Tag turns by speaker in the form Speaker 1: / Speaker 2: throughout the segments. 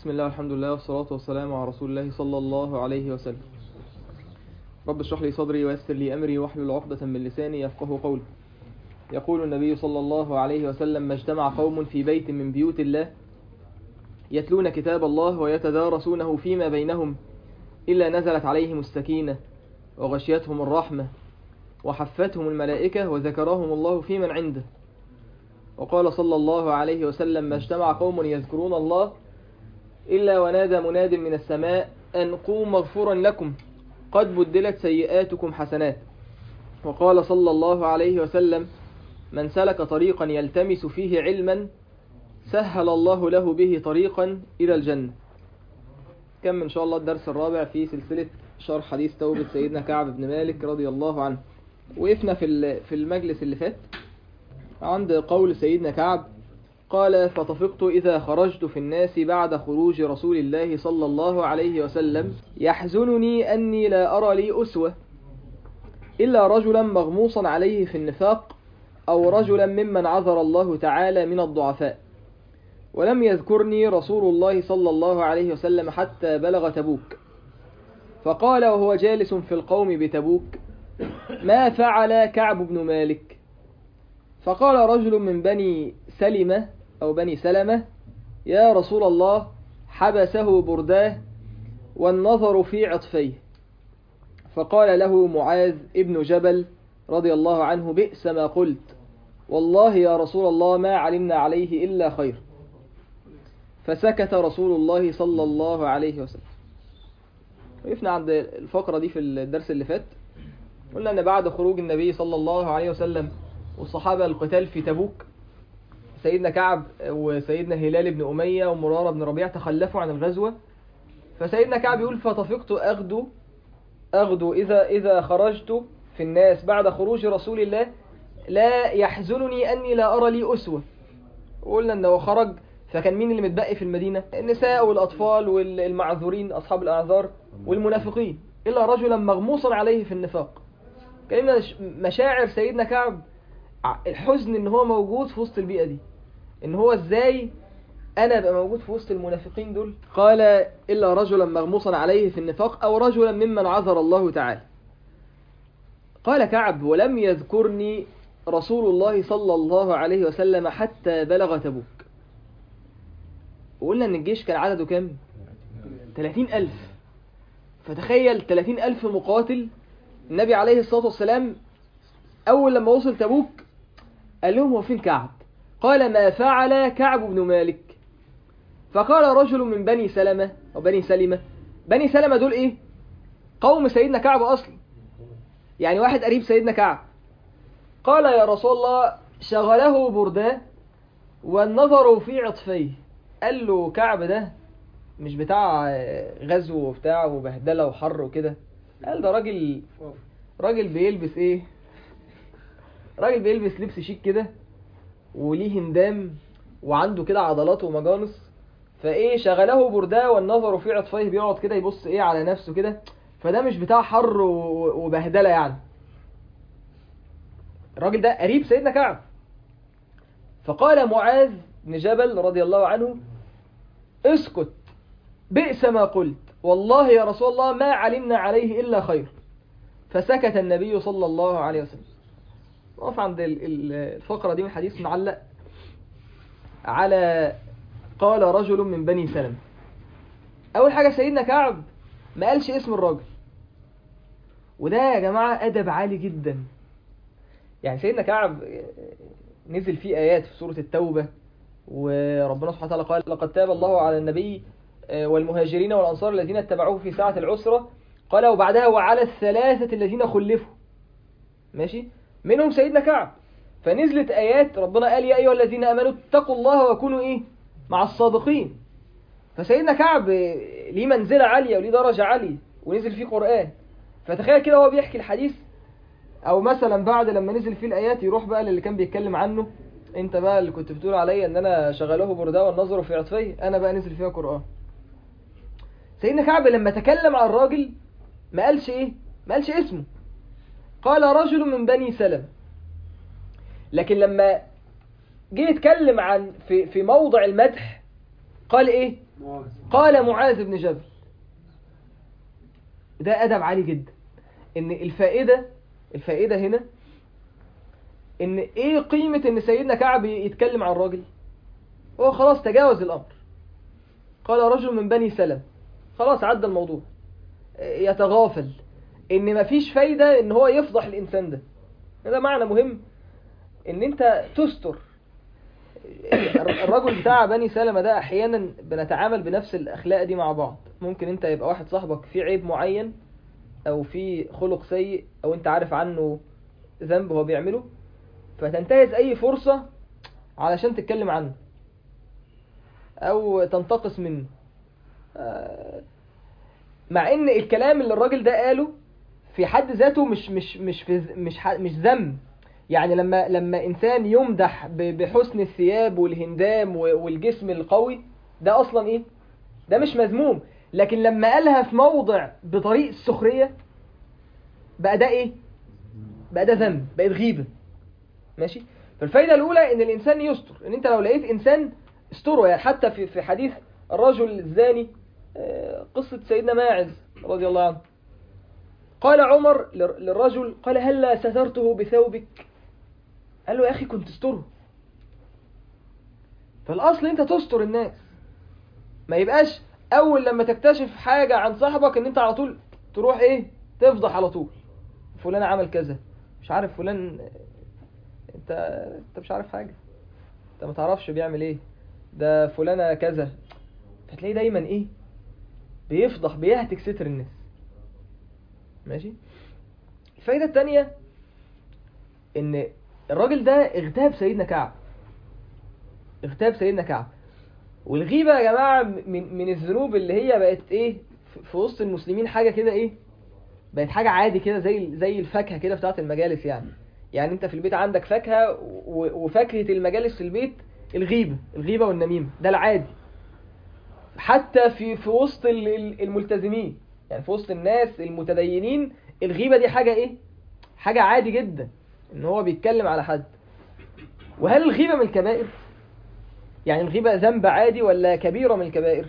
Speaker 1: بسم الله والحمد لله والصلاة والسلام على رسول الله صلى الله عليه وسلم رب اشرح لي صدري ويسر لي أمري واحلل عقدة من لساني يفقه قولي يقول النبي صلى الله عليه وسلم ما اجتمع قوم في بيت من بيوت الله يتلون كتاب الله ويتدارسونه فيما بينهم إلا نزلت عليهم السكينة وغشيتهم الرحمة وحفتهم الملائكة وذكرهم الله في من عنده وقال صلى الله عليه وسلم ما اجتمع قوم يذكرون الله إلا ونادى مناد من السماء أن قوم مغفورا لكم قد بدلت سيئاتكم حسنات وقال صلى الله عليه وسلم من سلك طريقا يلتمس فيه علما سهل الله له به طريقا إلى الجنة كم إن شاء الله الدرس الرابع في سلسلة شرح حديث توبة سيدنا كعب بن مالك رضي الله عنه وقفنا في في المجلس اللي فات عند قول سيدنا كعب قال فطفقت إذا خرجت في الناس بعد خروج رسول الله صلى الله عليه وسلم يحزنني أني لا أرى لي أسوة إلا رجلا مغموصا عليه في النفاق أو رجلا ممن عذر الله تعالى من الضعفاء ولم يذكرني رسول الله صلى الله عليه وسلم حتى بلغ تبوك فقال وهو جالس في القوم بتبوك ما فعل كعب بن مالك فقال رجل من بني سلمة أو بني سلمة يا رسول الله حبسه برداه والنظر في عطفيه فقال له معاذ ابن جبل رضي الله عنه بئس ما قلت والله يا رسول الله ما علمنا عليه إلا خير فسكت رسول الله صلى الله عليه وسلم وقفنا عند الفقرة دي في الدرس اللي فات قلنا أن بعد خروج النبي صلى الله عليه وسلم والصحابة القتال في تبوك سيدنا كعب وسيدنا هلال بن أمية ومرارة بن ربيع تخلفوا عن الغزوة فسيدنا كعب يقول فطفقت أغدو أغدو إذا, إذا خرجت في الناس بعد خروج رسول الله لا يحزنني أني لا أرى لي أسوة وقلنا أنه خرج فكان مين اللي متبقي في المدينة النساء والأطفال والمعذورين أصحاب الأعذار والمنافقين إلا رجلا مغموصا عليه في النفاق كلمة مشاعر سيدنا كعب الحزن ان هو موجود في وسط البيئة دي ان هو ازاي انا ابقى موجود في وسط المنافقين دول قال الا رجلا مغموصا عليه في النفاق او رجلا ممن عذر الله تعالى قال كعب ولم يذكرني رسول الله صلى الله عليه وسلم حتى بلغ تبوك وقلنا ان الجيش كان عدده كام 30 ألف فتخيل 30 ألف مقاتل النبي عليه الصلاة والسلام أول لما وصل تبوك قال لهم هو فين كعب قال ما فعل كعب بن مالك فقال رجل من بني سلمة أو بني سلمة بني سلمة دول إيه قوم سيدنا كعب أصلا يعني واحد قريب سيدنا كعب قال يا رسول الله شغله برداه والنظر في عطفيه قال له كعب ده مش بتاع غزو وبتاع وبهدلة وحر وكده قال ده راجل راجل بيلبس ايه راجل بيلبس لبس شيك كده وليه هندام وعنده كده عضلات ومجانس فايه شغله برداه والنظر في عطفيه بيقعد كده يبص ايه على نفسه كده فده مش بتاع حر وبهدله يعني الراجل ده قريب سيدنا كعب فقال معاذ بن جبل رضي الله عنه اسكت بئس ما قلت والله يا رسول الله ما علمنا عليه إلا خير فسكت النبي صلى الله عليه وسلم نقف عند الفقرة دي من حديث معلق على قال رجل من بني سلم أول حاجة سيدنا كعب ما قالش اسم الراجل وده يا جماعة أدب عالي جدا يعني سيدنا كعب نزل فيه آيات في سورة التوبة وربنا سبحانه وتعالى قال لقد تاب الله على النبي والمهاجرين والأنصار الذين اتبعوه في ساعة العسرة قال وبعدها وعلى الثلاثة الذين خلفوا ماشي منهم سيدنا كعب فنزلت آيات ربنا قال يا أيها الذين أمنوا اتقوا الله وكونوا إيه مع الصادقين فسيدنا كعب ليه منزلة عالية وليه درجة عالية ونزل فيه قرآن فتخيل كده هو بيحكي الحديث أو مثلا بعد لما نزل فيه الآيات يروح بقى للي كان بيتكلم عنه انت بقى اللي كنت بتقول عليا ان انا شغله برداه والنظر في عطفيه انا بقى نزل فيها قرآن سيدنا كعب لما تكلم عن الراجل ما قالش ايه ما قالش اسمه قال رجل من بني سلم لكن لما جه يتكلم عن في في موضع المدح قال ايه قال معاذ بن جبل ده أدب عالي جدا إن الفائدة الفائدة هنا إن إيه قيمة إن سيدنا كعب يتكلم عن الراجل هو خلاص تجاوز الأمر قال رجل من بني سلم خلاص عدى الموضوع يتغافل إن مفيش فايدة إن هو يفضح الإنسان ده ده معنى مهم إن أنت تستر الرجل بتاع بني سلمة ده احيانا بنتعامل بنفس الاخلاق دي مع بعض ممكن انت يبقى واحد صاحبك فيه عيب معين او فيه خلق سيء او انت عارف عنه ذنب هو بيعمله فتنتهز اي فرصة علشان تتكلم عنه او تنتقص منه آه، مع ان الكلام اللي الراجل ده قاله في حد ذاته مش مش مش في مش ح- مش ذم يعني لما لما انسان يمدح ب- بحسن الثياب والهندام و- والجسم القوي ده اصلا ايه ده مش مذموم لكن لما قالها في موضع بطريق السخريه بقى ده ايه بقى ده ذنب بقت غيبه ماشي فالفايده الاولى ان الانسان يستر ان انت لو لقيت انسان استره يعني حتى في في حديث الرجل الزاني آه، قصه سيدنا ماعز رضي الله عنه قال عمر لر- للرجل قال هلا سترته بثوبك قال له يا أخي كنت تستره فالأصل أنت تستر الناس ما يبقاش أول لما تكتشف حاجة عن صاحبك أن أنت على طول تروح إيه تفضح على طول فلان عمل كذا مش عارف فلان أنت أنت مش عارف حاجة أنت ما تعرفش بيعمل إيه ده فلانة كذا فتلاقيه دايما إيه بيفضح بيهتك ستر الناس ماشي الفايدة التانية ان الراجل ده اغتاب سيدنا كعب اغتاب سيدنا كعب والغيبة يا جماعة من, من الذنوب اللي هي بقت ايه في- في وسط المسلمين حاجة كده ايه بقت حاجة عادي كده زي زي الفاكهة كده بتاعت المجالس يعني يعني انت في البيت عندك فاكهة و- وفاكهة المجالس في البيت الغيبة الغيبة والنميمة ده العادي حتى في في وسط ال- ال- الملتزمين يعني في وسط الناس المتدينين الغيبة دي حاجة ايه حاجة عادي جدا ان هو بيتكلم على حد وهل الغيبة من الكبائر يعني الغيبة ذنب عادي ولا كبيرة من الكبائر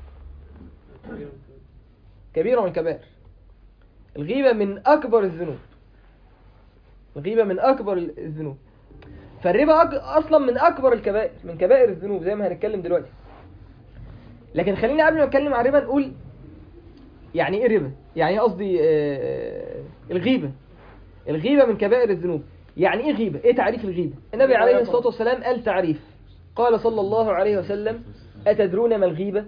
Speaker 1: كبيرة من الكبائر الغيبة من أكبر الذنوب الغيبة من أكبر الذنوب فالربا أك- أصلا من أكبر الكبائر من كبائر الذنوب زي ما هنتكلم دلوقتي لكن خلينا قبل ما نتكلم عن الربا نقول يعني ايه ربا يعني ايه قصدي آه، الغيبة الغيبة من كبائر الذنوب يعني ايه غيبة ايه تعريف الغيبة النبي عليه الصلاة والسلام قال تعريف قال صلى الله عليه وسلم أتدرون ما الغيبة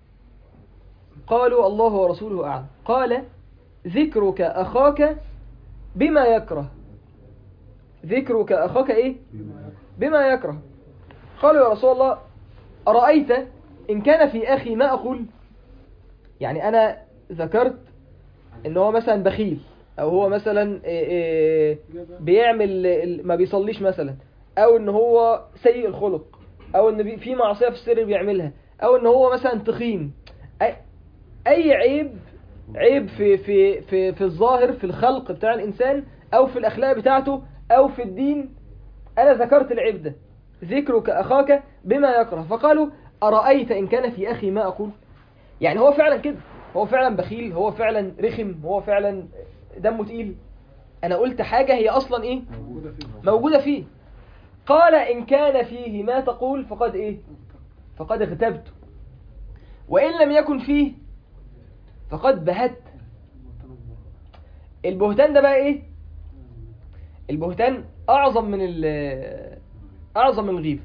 Speaker 1: قالوا الله ورسوله أعلم قال ذكرك أخاك بما يكره ذكرك أخاك إيه بما يكره قالوا يا رسول الله أرأيت إن كان في أخي ما أقول يعني أنا ذكرت إن هو مثلا بخيل أو هو مثلا إيه إيه بيعمل ال- ما بيصليش مثلا أو إن هو سيء الخلق أو إن بي- في معصية في السر بيعملها أو إن هو مثلا تخين أي, أي عيب عيب في في في في الظاهر في الخلق بتاع الإنسان أو في الأخلاق بتاعته أو في الدين أنا ذكرت العيب ده ذكرك أخاك بما يكره فقالوا أرأيت إن كان في أخي ما أقول يعني هو فعلا كده هو فعلا بخيل هو فعلا رخم هو فعلا دمه تقيل أنا قلت حاجة هي أصلا إيه
Speaker 2: موجودة فيه
Speaker 1: موجودة فيه قال إن كان فيه ما تقول فقد إيه فقد اغتبت وإن لم يكن فيه فقد بهت البهتان ده بقى إيه البهتان أعظم من ال أعظم من الغيبة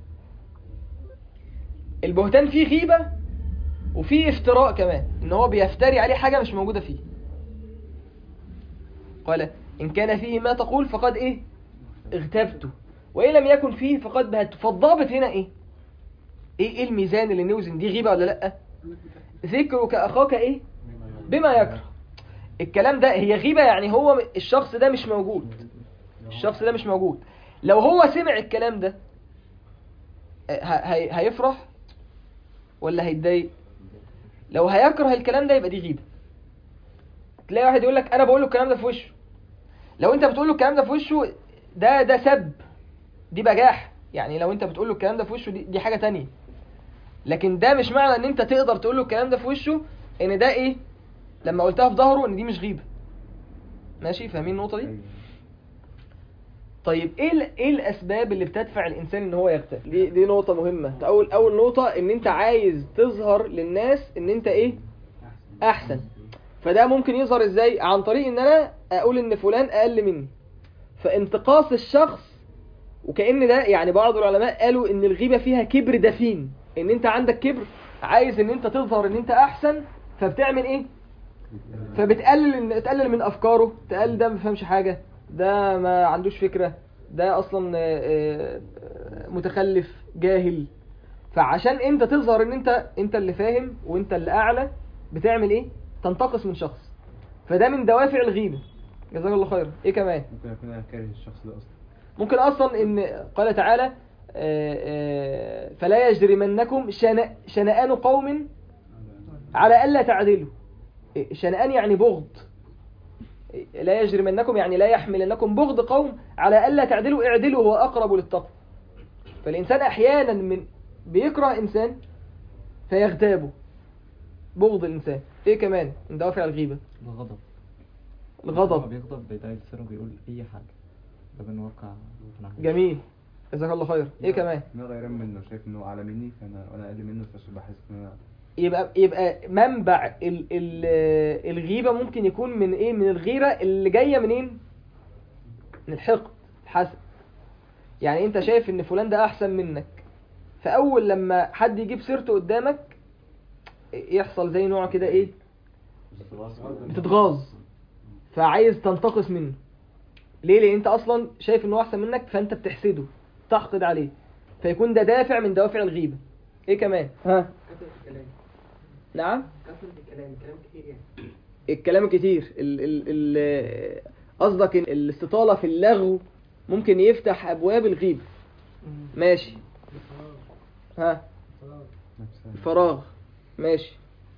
Speaker 1: البهتان فيه غيبة وفيه افتراء كمان إن هو بيفتري عليه حاجة مش موجودة فيه قال إن كان فيه ما تقول فقد إيه اغتبته وإن لم يكن فيه فقد بهته فالضابط هنا إيه إيه, إيه الميزان اللي نوزن دي غيبة ولا لأ ذكرك أخاك إيه بما يكره الكلام ده هي غيبة يعني هو الشخص ده مش موجود الشخص ده مش موجود لو هو سمع الكلام ده ه- هي- هيفرح ولا هيتضايق لو هيكره الكلام ده يبقى دي غيبة تلاقي واحد يقول لك انا بقول له الكلام ده في وشه لو انت بتقول له الكلام ده في وشه ده ده سب دي بجاح يعني لو انت بتقول له الكلام ده في وشه دي, دي حاجة تانية لكن ده مش معنى ان انت تقدر تقول له الكلام ده في وشه ان ده ايه لما قلتها في ظهره ان دي مش غيبه ماشي فاهمين النقطه دي
Speaker 2: أيوة.
Speaker 1: طيب ايه ال- ايه الاسباب اللي بتدفع الانسان ان هو يغتاب دي دي نقطه مهمه اول اول نقطه ان انت عايز تظهر للناس ان انت ايه احسن فده ممكن يظهر ازاي عن طريق ان انا اقول ان فلان اقل مني فانتقاص الشخص وكأن ده يعني بعض العلماء قالوا ان الغيبة فيها كبر دفين ان انت عندك كبر عايز ان انت تظهر ان انت احسن فبتعمل ايه فبتقلل تقلل من افكاره تقلل ده ما بيفهمش حاجة ده ما عندوش فكرة ده اصلا آه، آه، متخلف جاهل فعشان انت تظهر ان انت انت اللي فاهم وانت اللي اعلى بتعمل ايه تنتقص من شخص فده من دوافع الغيبة جزاك الله خير ايه كمان
Speaker 2: ممكن اكون انا كاره الشخص ده اصلا
Speaker 1: ممكن اصلا ان قال تعالى آه، آه، فلا يجرمنكم شنا- شنآن قوم على الا تعدلوا إيه، شنآن يعني بغض إيه، لا يجرمنكم يعني لا يحملنكم بغض قوم على الا تعدلوا اعدلوا هو اقرب للتقوى فالانسان احيانا من بيكره انسان فيغتابه بغض الانسان ايه كمان من دوافع الغيبه
Speaker 3: الغضب
Speaker 1: الغضب
Speaker 3: لما بيغضب بيلاقي لسانه بيقول اي حاجه ده من واقع أنا عايش.
Speaker 1: جميل جزاك الله خير ايه كمان
Speaker 2: ان انا غيران منه شايف انه اعلى مني فانا وانا اقل منه فبحس ان انا
Speaker 1: يبقى يبقى منبع ال ال الغيبة ممكن يكون من ايه من الغيرة اللي جاية منين من الحقد الحسد يعني انت شايف ان فلان ده احسن منك فاول لما حد يجيب سيرته قدامك يحصل زي نوع كده ايه بتتغاظ فعايز تنتقص منه ليه لان انت اصلا شايف انه احسن منك فانت بتحسده تحقد عليه فيكون ده دافع من دوافع الغيبة ايه كمان ها
Speaker 4: كثرة الكلام
Speaker 1: نعم
Speaker 4: كثرة الكلام الكلام كتير يعني
Speaker 1: الكلام كتير ال ال ال قصدك إن الاستطالة في اللغو ممكن يفتح أبواب الغيبة ماشي ها
Speaker 2: نفسها
Speaker 1: الفراغ ماشي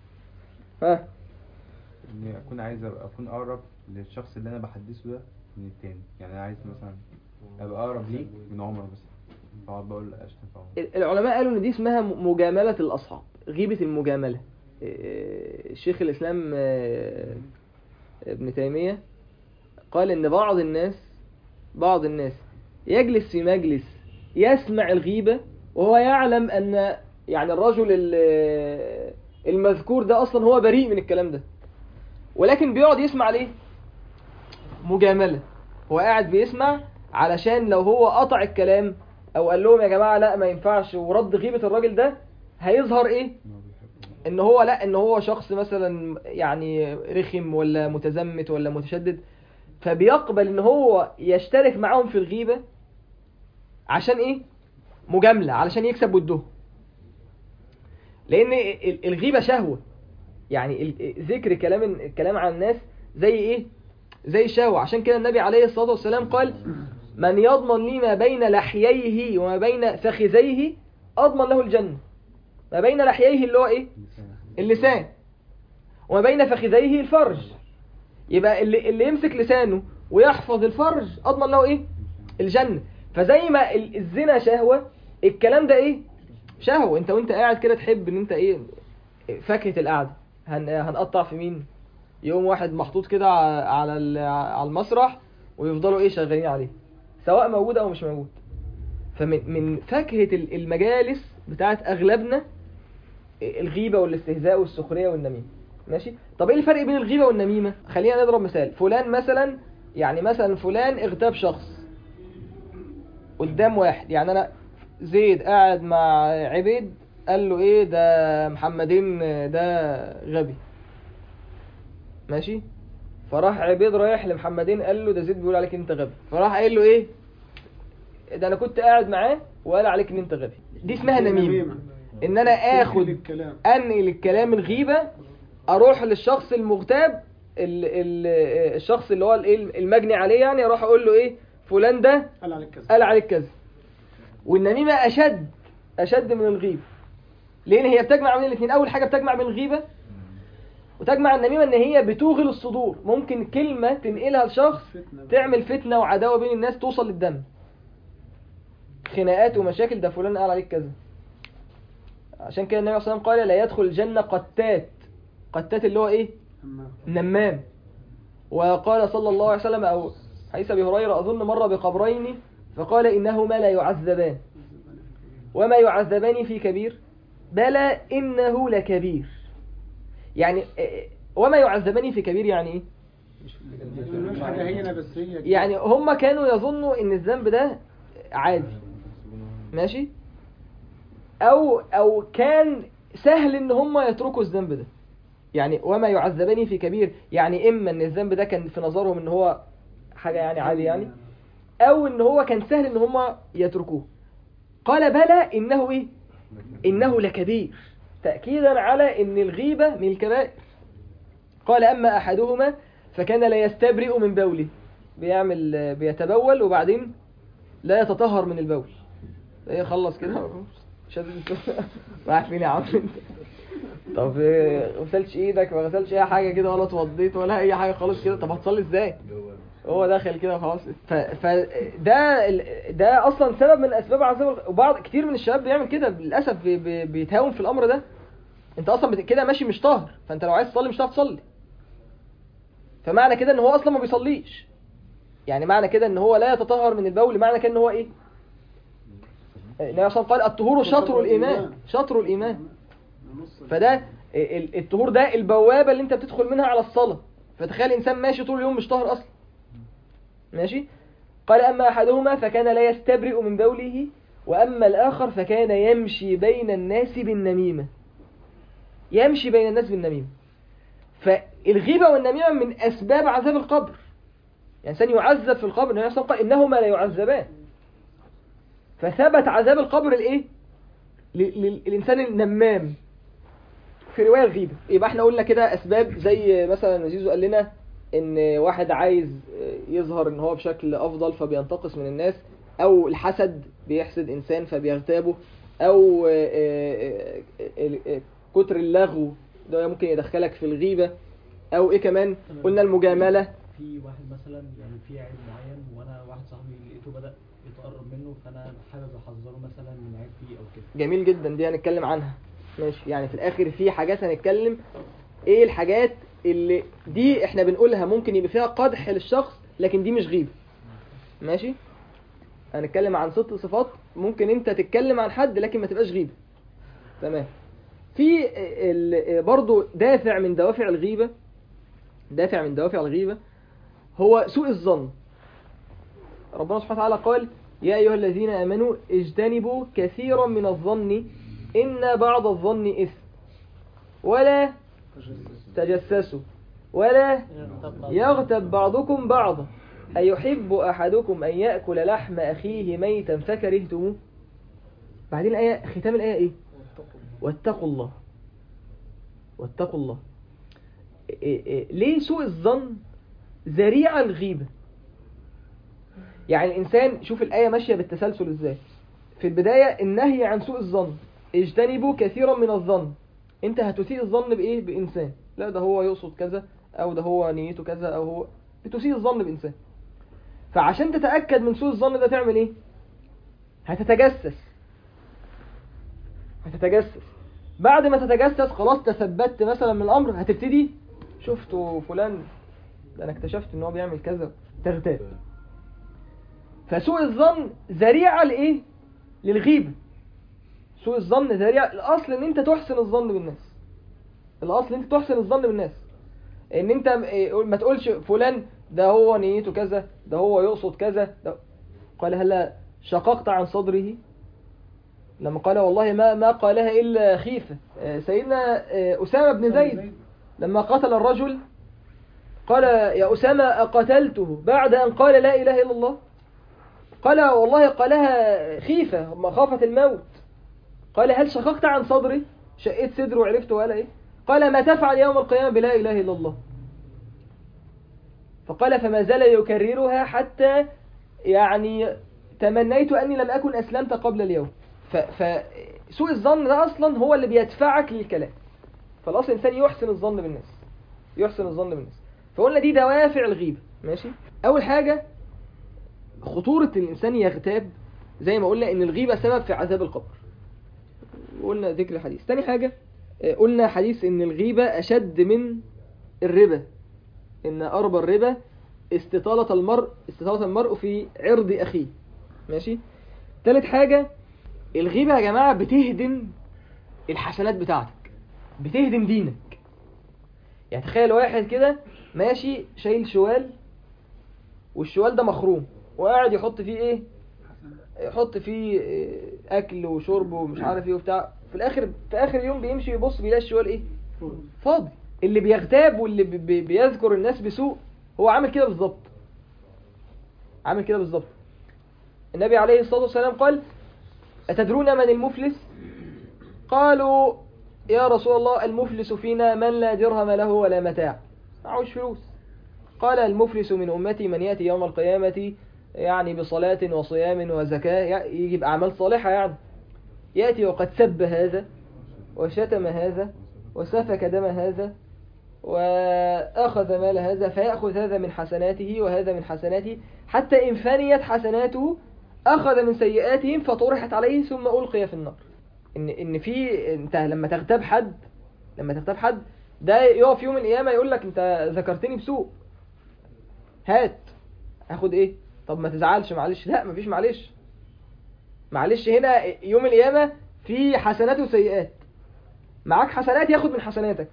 Speaker 1: ها
Speaker 2: اني اكون عايز أبقى اكون اقرب للشخص اللي انا بحدثه ده من التاني يعني انا عايز مثلا ابقى اقرب ليه من عمر مثلا فاقعد بقول اشتم في عمر
Speaker 1: العلماء قالوا ان دي اسمها م- مجاملة الأصحاب غيبة المجاملة إيه، الشيخ الإسلام آه، ابن تيمية قال ان بعض الناس بعض الناس يجلس في مجلس يسمع الغيبة وهو يعلم ان يعني الرجل ال- المذكور ده اصلا هو بريء من الكلام ده ولكن بيقعد يسمع ليه مجاملة هو قاعد بيسمع علشان لو هو قطع الكلام او قال لهم يا جماعة لا ما ينفعش ورد غيبة الراجل ده هيظهر ايه
Speaker 2: إن هو بيحب
Speaker 1: ان هو لا ان هو شخص مثلا يعني رخم ولا متزمت ولا متشدد فبيقبل ان هو يشترك معاهم في الغيبة عشان ايه مجاملة علشان يكسب ودهم لان ال- الغيبة شهوة يعني ال- ذكر كلام الكلام عن الناس زي ايه زي شهوة عشان كده النبي عليه الصلاة والسلام قال من يضمن لي ما بين لحييه وما بين فخذيه اضمن له الجنة ما بين لحييه اللي هو ايه
Speaker 2: اللسان.
Speaker 1: اللسان وما بين فخذيه الفرج يبقى اللي, اللي يمسك لسانه ويحفظ الفرج اضمن له ايه الجنة فزي ما ال- الزنا شهوة الكلام ده ايه شهوة انت وانت قاعد كده تحب ان انت ايه فاكهة القعدة هن هنقطع في مين يوم واحد محطوط كده ع- على ال- على المسرح ويفضلوا ايه شغالين عليه سواء موجود او مش موجود فمن من فاكهة ال- المجالس بتاعت اغلبنا الغيبة والاستهزاء والسخرية والنميمة ماشي طب ايه الفرق بين الغيبة والنميمة خلينا نضرب مثال فلان مثلا يعني مثلا فلان اغتاب شخص قدام واحد يعني انا زيد قاعد مع عبيد قال له ايه ده محمدين ده غبي ماشي فراح عبيد رايح لمحمدين قال له ده زيد بيقول عليك انت غبي فراح قايل له ايه ده انا كنت قاعد معاه وقال عليك ان انت غبي دي اسمها نميمة ان انا اخد
Speaker 5: الكلام
Speaker 1: انقل الكلام الغيبة اروح للشخص المغتاب ال ال الشخص اللي هو الايه المجني عليه يعني اروح اقول له ايه فلان ده
Speaker 5: قال عليك كذا
Speaker 1: قال عليك كذا والنميمة اشد اشد من الغيبة لان هي بتجمع بين الاثنين اول حاجة بتجمع بين الغيبة وتجمع النميمة ان هي بتوغل الصدور ممكن كلمة تنقلها لشخص
Speaker 5: فتنة.
Speaker 1: تعمل فتنة وعداوة بين الناس توصل للدم خناقات ومشاكل ده فلان قال عليك كذا عشان كده النبي صلى الله عليه وسلم قال لا يدخل الجنة قتات قتات اللي هو ايه نمام وقال صلى الله عليه وسلم او حديث ابي هريره اظن مر بقبرين فقال انهما لا يعذبان وما يعذبان في كبير بلى انه لكبير يعني إيه، وما يعذبان في كبير يعني ايه
Speaker 5: مش حاجة هينة بس هي
Speaker 1: يعني هم كانوا يظنوا ان الذنب ده عادي ماشي او او كان سهل ان هم يتركوا الذنب ده يعني وما يعذبان في كبير يعني اما ان الذنب ده كان في نظرهم ان هو حاجه يعني عادي يعني او ان هو كان سهل ان هم يتركوه قال بلى انه ايه انه لكبير تاكيدا على ان الغيبه من الكبائر قال اما احدهما فكان لا يستبرئ من بوله بيعمل بيتبول وبعدين لا يتطهر من البول ايه خلص كده شد رايح فين يا عم انت طب إيه، غسلتش ايدك ما غسلتش اي حاجه كده ولا اتوضيت ولا اي حاجه خالص كده طب هتصلي ازاي هو داخل كده خلاص ف... فده ال- ده اصلا سبب من اسباب عذاب الغ- وبعض كتير من الشباب بيعمل كده للاسف بي... بي... بيتهاون في الامر ده انت اصلا بت... كده ماشي مش طاهر فانت لو عايز تصلي مش هتعرف تصلي فمعنى كده ان هو اصلا ما بيصليش يعني معنى كده ان هو لا يتطهر من البول معنى كده ان هو ايه النبي صلى الله عليه وسلم قال الطهور شطر الايمان شطر الايمان فده ال- الطهور ده البوابه اللي انت بتدخل منها على الصلاه فتخيل انسان ماشي طول اليوم مش طاهر اصلا ماشي قال اما احدهما فكان لا يستبرئ من بوله واما الاخر فكان يمشي بين الناس بالنميمه يمشي بين الناس بالنميمه فالغيبه والنميمه من اسباب عذاب القبر يعني انسان يعذب في القبر النبي صلى الله عليه وسلم قال انهما لا يعذبان فثبت عذاب القبر الايه ل- لل- للانسان النمام في روايه الغيبه يبقى احنا قلنا كده اسباب زي مثلا زيزو قال لنا ان واحد عايز يظهر ان هو بشكل افضل فبينتقص من الناس او الحسد بيحسد انسان فبيغتابه او آه، آه، آه، آه، كتر اللغو ده ممكن يدخلك في الغيبه او ايه كمان قلنا المجامله
Speaker 6: في واحد مثلا يعني في عيب معين وانا واحد صاحبي لقيته بدا يتقرب منه فانا حابب احذره مثلا من عيب فيه او كده
Speaker 1: جميل جدا دي هنتكلم عنها ماشي يعني في الاخر في حاجات هنتكلم ايه الحاجات اللي دي احنا بنقولها ممكن يبقى فيها قدح للشخص لكن دي مش غيبة ماشي هنتكلم عن ست صفات ممكن انت تتكلم عن حد لكن ما تبقاش غيبة تمام في ال- برضو دافع من دوافع الغيبة دافع من دوافع الغيبة هو سوء الظن ربنا سبحانه وتعالى قال يا أيها الذين آمنوا اجتنبوا كثيرا من الظن إن بعض الظن إثم ولا تجسسوا ولا يغتب بعضكم بعضا أيحب أحدكم أن يأكل لحم أخيه ميتا فكرهتموه بعدين الآية ختام الآية إيه واتقوا الله واتقوا الله إيه إيه ليه سوء الظن ذريعة الغيبة يعني الإنسان شوف الآية ماشية بالتسلسل إزاي في البداية النهي عن سوء الظن اجتنبوا كثيرا من الظن انت هتسيء الظن بإيه بإنسان لا ده هو يقصد كذا أو ده هو نيته كذا أو هو بتسيء الظن بإنسان فعشان تتأكد من سوء الظن ده تعمل إيه هتتجسس هتتجسس بعد ما تتجسس خلاص تثبت مثلا من الأمر هتبتدي شفته فلان ده أنا اكتشفت إن هو بيعمل كذا تغتاب فسوء الظن ذريعة لإيه للغيبة سوء الظن ذريعة الأصل إن أنت تحسن الظن بالناس الأصل إن أنت تحسن الظن بالناس إن أنت م- إيه، ما تقولش فلان ده هو نيته كذا ده هو يقصد كذا ده قال هلا شققت عن صدره لما قال والله ما ما قالها إلا خيفة آه، سيدنا آه، أسامة بن زيد لما قتل الرجل قال يا أسامة أقتلته بعد أن قال لا إله إلا الله قال والله قالها خيفة مخافة الموت قال هل شققت عن صدري شقيت صدره وعرفت ولا ايه قال ما تفعل يوم القيامة بلا إله إلا الله فقال فما زال يكررها حتى يعني تمنيت أني لم أكن أسلمت قبل اليوم ف- فسوء الظن ده أصلا هو اللي بيدفعك للكلام فالأصل الإنسان يحسن الظن بالناس يحسن الظن بالناس فقلنا دي دوافع الغيبة ماشي أول حاجة خطورة الإنسان يغتاب زي ما قلنا إن الغيبة سبب في عذاب القبر وقلنا ذكر الحديث تاني حاجة آه، قلنا حديث ان الغيبة اشد من الربا ان اربى الربا استطالة المرء استطالة المرء في عرض اخيه ماشي تالت حاجة الغيبة يا جماعة بتهدم الحسنات بتاعتك بتهدم دينك يعني تخيل واحد كده ماشي شايل شوال والشوال ده مخروم وقاعد يحط فيه ايه يحط فيه إيه، اكل وشرب ومش عارف ايه وبتاع في الاخر في اخر يوم بيمشي يبص بيلاقي الشوال ايه فاضي اللي بيغتاب واللي بي- بي- بيذكر الناس بسوء هو عامل كده بالظبط عامل كده بالظبط النبي عليه الصلاة والسلام قال أتدرون من المفلس قالوا يا رسول الله المفلس فينا من لا درهم له ولا متاع معهوش فلوس قال المفلس من أمتي من يأتي يوم القيامة يعني بصلاة وصيام وزكاة يعني يجي بأعمال صالحة يعني يأتي وقد سب هذا وشتم هذا وسفك دم هذا وأخذ مال هذا فيأخذ هذا من حسناته وهذا من حسناته حتى إن فنيت حسناته أخذ من سيئاتهم فطرحت عليه ثم ألقي في النار إن إن في أنت لما تغتاب حد لما تغتاب حد ده يقف يوم القيامة يقول لك أنت ذكرتني بسوء هات هاخد إيه طب ما تزعلش معلش لا مفيش معلش معلش هنا يوم القيامة في حسنات وسيئات معاك حسنات ياخد من حسناتك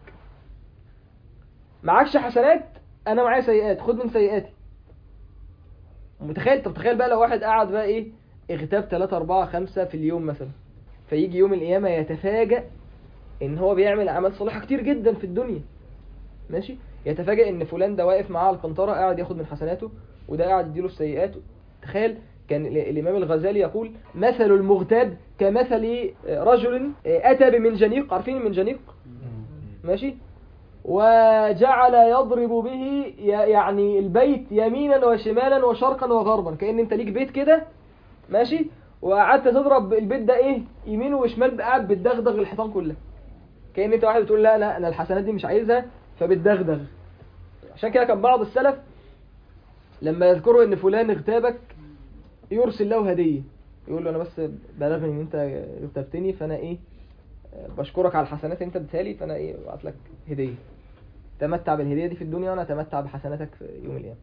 Speaker 1: معكش حسنات انا معايا سيئات خد من سيئاتي متخيل طب تخيل بقى لو واحد قعد بقى ايه اغتاب 3 4 5 في اليوم مثلا فيجي يوم القيامة يتفاجأ ان هو بيعمل اعمال صالحة كتير جدا في الدنيا ماشي يتفاجأ ان فلان ده واقف معاه على القنطرة قاعد ياخد من حسناته وده قاعد يديله السيئات تخيل كان ال- الإمام الغزالي يقول مثل المغتاب كمثل رجل أتى بمنجنيق عارفين المنجنيق ماشي وجعل يضرب به ي- يعني البيت يمينا وشمالا وشرقا وغربا كأن انت ليك بيت كده ماشي وقعدت تضرب البيت ده ايه يمين وشمال قاعد بتدغدغ الحيطان كلها كأن انت واحد بتقول لا لا انا الحسنات دي مش عايزها فبتدغدغ عشان كده كان بعض السلف لما يذكروا ان فلان اغتابك يرسل له هدية يقول له انا بس بلغني ان انت اغتبتني فانا ايه بشكرك على الحسنات اللي انت اديتها لي فانا ايه ابعت لك هدية تمتع بالهدية دي في الدنيا وانا اتمتع بحسناتك في يوم القيامة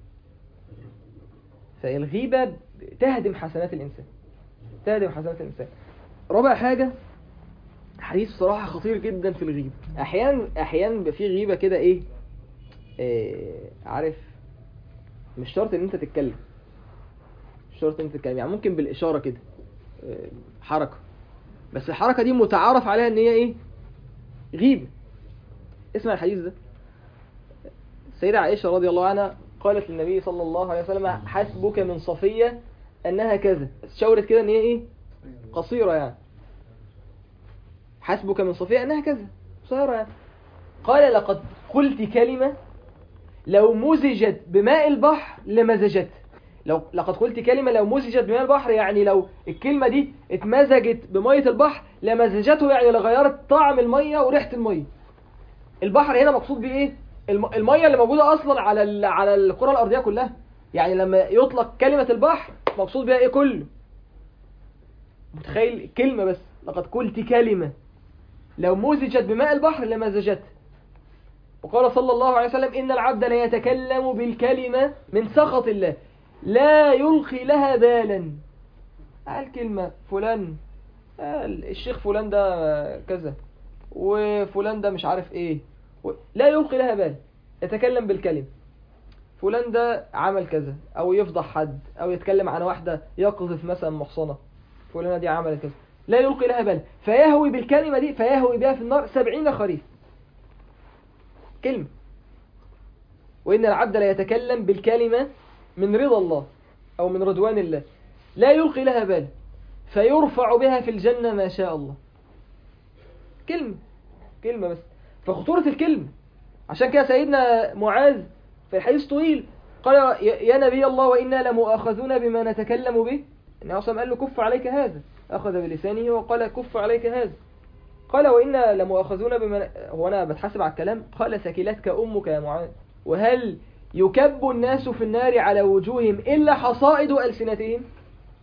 Speaker 1: فالغيبة تهدم حسنات الانسان تهدم حسنات الانسان رابع حاجة حديث صراحة خطير جدا في الغيبة احيانا احيانا بيبقى في غيبة كده ايه, إيه عارف مش شرط ان انت تتكلم مش شرط ان انت تتكلم يعني ممكن بالاشارة كده إيه، حركة بس الحركة دي متعارف عليها ان هي ايه غيبة اسمع الحديث ده السيدة عائشة رضي الله عنها قالت للنبي صلى الله عليه وسلم حسبك من صفية انها كذا شاورت كده ان هي ايه قصيرة يعني حسبك من صفية انها كذا قصيرة يعني قال لقد قلت كلمة لو مزجت بماء البحر لمزجت لو لقد قلت كلمة لو مزجت بماء البحر يعني لو الكلمة دي اتمزجت بمية البحر لمزجته يعني لغيرت طعم المية وريحة المية البحر هنا مقصود بيه ايه الم- المية اللي موجودة اصلا على ال- على الكرة الارضية كلها يعني لما يطلق كلمة البحر مقصود بيها ايه كله متخيل كلمة بس لقد قلت كلمة لو مزجت بماء البحر لمزجته وقال صلى الله عليه وسلم إن العبد لا يتكلم بالكلمة من سخط الله لا يلقي لها بالا قال كلمة فلان قال الشيخ فلان ده كذا وفلان ده مش عارف ايه و- لا يلقي لها بال يتكلم بالكلمة فلان ده عمل كذا او يفضح حد او يتكلم عن واحدة يقذف مثلا محصنة فلانة دي عملت كذا لا يلقي لها بال فيهوي بالكلمة دي فيهوي بها في النار سبعين خريف كلمة وإن العبد لا يتكلم بالكلمة من رضا الله أو من رضوان الله لا يلقي لها بال فيرفع بها في الجنة ما شاء الله كلمة كلمة بس فخطورة الكلمة عشان كده سيدنا معاذ في الحديث طويل قال يا يا نبي الله وإنا لمؤاخذون بما نتكلم به النبي أصلا قال له كف عليك هذا أخذ بلسانه وقال كف عليك هذا قال وإنا لمؤاخذون بما هو أنا بتحاسب على الكلام قال ثكلتك أمك يا معاذ وهل يكب الناس في النار على وجوههم إلا حصائد ألسنتهم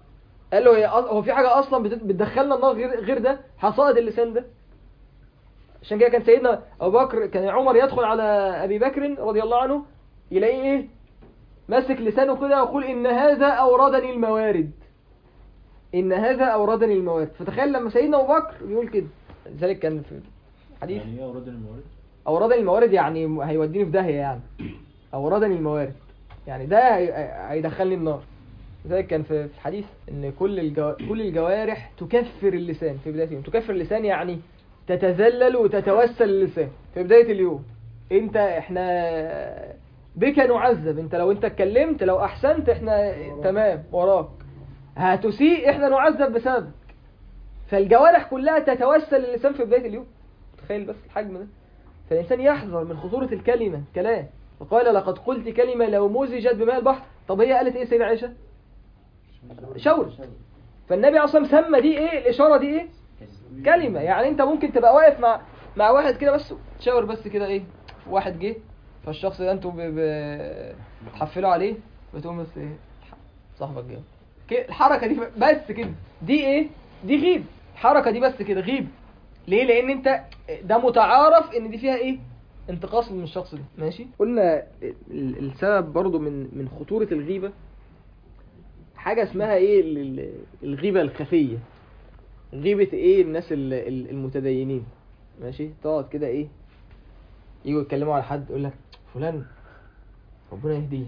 Speaker 1: قال له هي أص- هو في حاجه اصلا بت- بتدخلنا النار غير غير ده حصائد اللسان ده عشان كده كان سيدنا ابو بكر كان عمر يدخل على ابي بكر رضي الله عنه يلاقيه ايه ماسك لسانه كده ويقول ان هذا اوردني الموارد ان هذا اوردني الموارد فتخيل لما سيدنا ابو بكر بيقول كده لذلك كان في حديث
Speaker 3: يعني ايه اوراد الموارد
Speaker 1: اوردني الموارد يعني هيوديني في داهيه يعني اوردني الموارد يعني ده هي- هيدخلني النار لذلك كان في في حديث ان كل الجو... كل الجوارح تكفر اللسان في بدايه اليوم تكفر اللسان يعني تتذلل وتتوسل اللسان في بدايه اليوم انت احنا بك نعذب انت لو انت اتكلمت لو احسنت احنا تمام وراك هتسيء احنا نعذب بسببك فالجوارح كلها تتوسل اللسان في بدايه اليوم تخيل بس الحجم ده فالإنسان يحذر من خطورة الكلمة كلام وقال لقد قلت كلمة لو مزجت بماء البحر طب هي قالت إيه سيدة عائشة شور فالنبي أصلا سمى دي إيه الإشارة دي إيه كلمة يعني أنت ممكن تبقى واقف مع مع واحد كده بس تشاور بس كده إيه واحد جه فالشخص ده أنتوا ب- ب- بتحفلوا عليه بتقوم بس إيه صاحبك جه كده الحركة دي بس كده دي إيه دي غيب الحركة دي بس كده غيب ليه لان انت ده متعارف ان دي فيها ايه انتقاص من الشخص ده ماشي قلنا ال- السبب برضو من من خطورة الغيبة حاجة اسمها ايه ال- ال- الغيبة الخفية غيبة ايه الناس ال- ال- المتدينين ماشي تقعد كده ايه يجوا يتكلموا على حد يقول لك فلان ربنا يهديه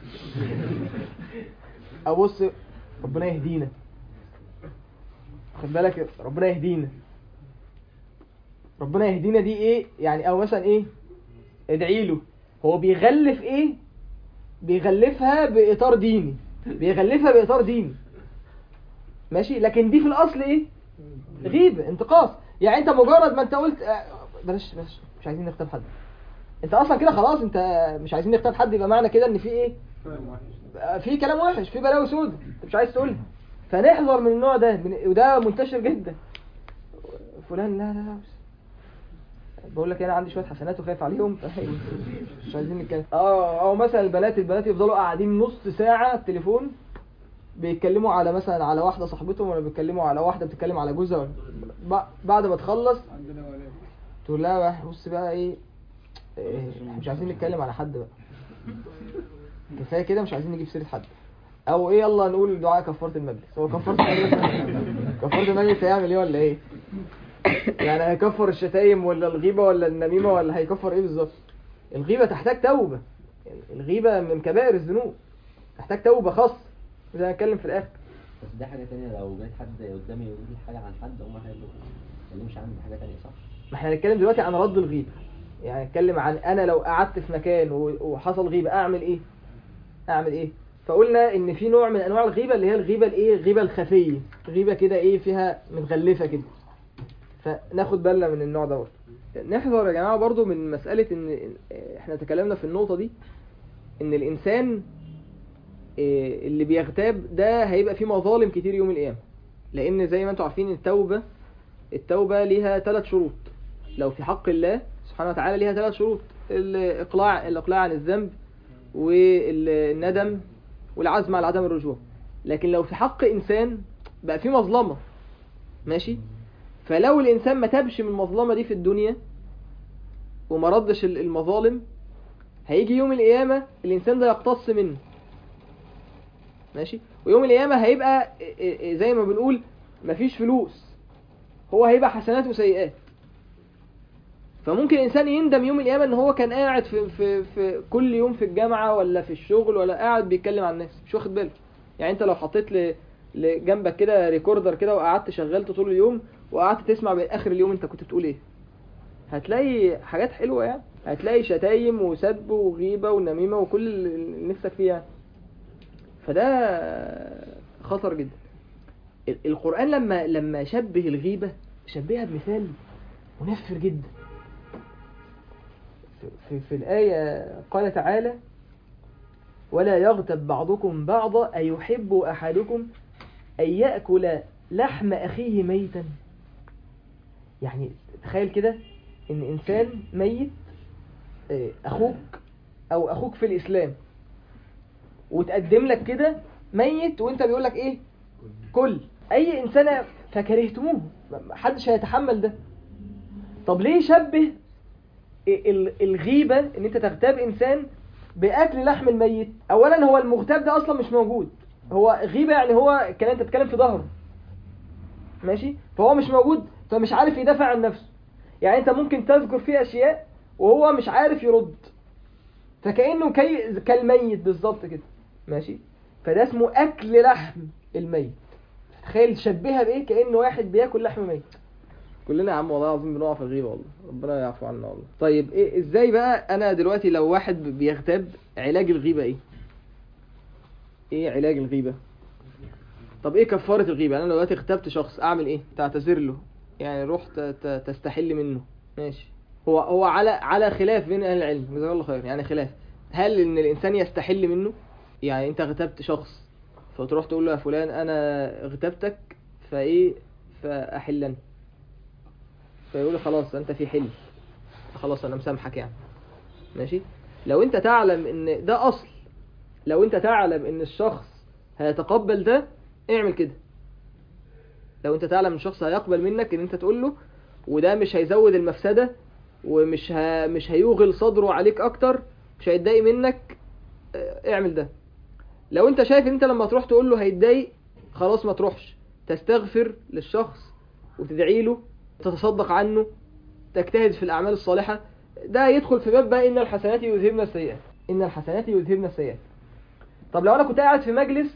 Speaker 1: ابص ربنا يهدينا خد بالك ربنا يهدينا ربنا يهدينا دي ايه يعني او مثلا ايه ادعي له هو بيغلف ايه بيغلفها باطار ديني بيغلفها باطار ديني ماشي لكن دي في الاصل ايه غيبه انتقاص يعني انت مجرد ما انت قلت آه، بلاش بلاش مش عايزين نختار حد انت اصلا كده خلاص انت مش عايزين نختار حد يبقى معنى كده ان في ايه في كلام وحش في بلاوي سود انت مش عايز تقولها فنحذر من النوع ده من وده منتشر جدا فلان لا لا لا بس بقول لك انا عندي شويه حسنات وخايف عليهم مش عايزين نتكلم اه او مثلا البنات البنات يفضلوا قاعدين نص ساعه على التليفون بيتكلموا على مثلا على واحده صاحبتهم ولا بيتكلموا على واحده بتتكلم على جوزها ولا ب- بعد ما تخلص
Speaker 5: عندنا ولاد
Speaker 1: تقول لها بقى بص بقى ايه إيه، مش عايزين نتكلم على حد بقى كفايه كده مش عايزين نجيب سيره حد او ايه يلا نقول دعاء كفاره المجلس هو كفاره المجلس كفاره المجلس هيعمل ايه ولا ايه يعني هيكفر الشتايم ولا الغيبه ولا النميمه ولا هيكفر ايه بالظبط الغيبه تحتاج توبه يعني الغيبه من كبائر الذنوب تحتاج توبه خاصه زي ما هنتكلم في الاخر
Speaker 7: بس ده حاجة تانية لو جت حد قدامي يقول لي حاجة عن حد أقوم أحل له ما اتكلمش عنه حاجة تانية صح؟
Speaker 1: ما احنا هنتكلم دلوقتي عن رد الغيبة يعني نتكلم عن انا لو قعدت في مكان و- وحصل غيبة اعمل ايه اعمل ايه فقلنا ان في نوع من انواع الغيبة اللي هي الغيبة الايه الغيبة الخفية غيبة كده ايه فيها متغلفة كده فناخد بالنا من النوع دوت نحذر يا جماعة برضو من مسألة ان إن- احنا تكلمنا في النقطة دي ان الانسان إيه، اللي بيغتاب ده هيبقى فيه مظالم كتير يوم القيامة لان زي ما انتم عارفين التوبة التوبة ليها ثلاث شروط لو في حق الله سبحانه وتعالى ليها ثلاث شروط الإقلاع الإقلاع عن الذنب والندم والعزم على عدم الرجوع لكن لو في حق إنسان بقى في مظلمة ماشي فلو الإنسان ما تابش من المظلمة دي في الدنيا وما ردش ال- المظالم هيجي يوم القيامة الإنسان ده يقتص منه ماشي ويوم القيامة هيبقى إيه- إيه زي ما بنقول مفيش فلوس هو هيبقى حسنات وسيئات فممكن الانسان يندم يوم القيامه ان هو كان قاعد في, في, في كل يوم في الجامعه ولا في الشغل ولا قاعد بيتكلم عن الناس مش واخد باله يعني انت لو حطيت ل- لجنبك كده ريكوردر كده وقعدت شغلته طول اليوم وقعدت تسمع باخر اليوم انت كنت بتقول ايه هتلاقي حاجات حلوه يعني هتلاقي شتايم وسب وغيبه ونميمه وكل اللي نفسك فيه يعني فده خطر جدا ال- القرآن لما لما شبه الغيبة شبهها بمثال منفر جدا في, في, في الآية قال تعالى ولا يغتب بعضكم بعضا أيحب أحدكم أن يأكل لحم أخيه ميتا يعني تخيل كده إن إنسان ميت آه، أخوك أو أخوك في الإسلام وتقدم لك كده ميت وانت بيقول لك ايه كل اي انسان فكرهتموه ما حدش هيتحمل ده طب ليه شبه ال- الغيبة ان انت تغتاب انسان باكل لحم الميت اولا هو المغتاب ده اصلا مش موجود هو غيبة يعني هو كان انت تتكلم في ظهره ماشي فهو مش موجود فمش عارف يدافع عن نفسه يعني انت ممكن تذكر فيه اشياء وهو مش عارف يرد فكأنه كي كالميت بالظبط كده ماشي فده اسمه اكل لحم الميت تخيل شبهها بايه كأن واحد بياكل لحم ميت كلنا يا عم والله العظيم بنقع في الغيبه والله ربنا يعفو عنا والله طيب إيه ازاي بقى انا دلوقتي لو واحد بيغتاب علاج الغيبه ايه ايه علاج الغيبه طب ايه كفاره الغيبه انا لو دلوقتي اغتبت شخص اعمل ايه تعتذر له يعني روح ت- ت- تستحل منه ماشي هو هو على على خلاف بين اهل العلم جزاك الله خير يعني خلاف هل ان الانسان يستحل منه يعني انت اغتبت شخص فتروح تقول له يا فلان انا اغتبتك فايه فاحلني فيقول لي خلاص انت في حل خلاص انا مسامحك يعني ماشي لو انت تعلم ان ده اصل لو انت تعلم ان الشخص هيتقبل ده اعمل كده لو انت تعلم ان الشخص هيقبل منك ان انت تقول له وده مش هيزود المفسدة ومش ه... مش هيوغل صدره عليك اكتر مش هيتضايق منك اه، اعمل ده لو انت شايف ان انت لما تروح تقول له هيتضايق خلاص ما تروحش تستغفر للشخص وتدعي له تتصدق عنه تجتهد في الأعمال الصالحة ده يدخل في باب بقى إن الحسنات يذهبن السيئات إن الحسنات يذهبن السيئات طب لو أنا كنت قاعد في مجلس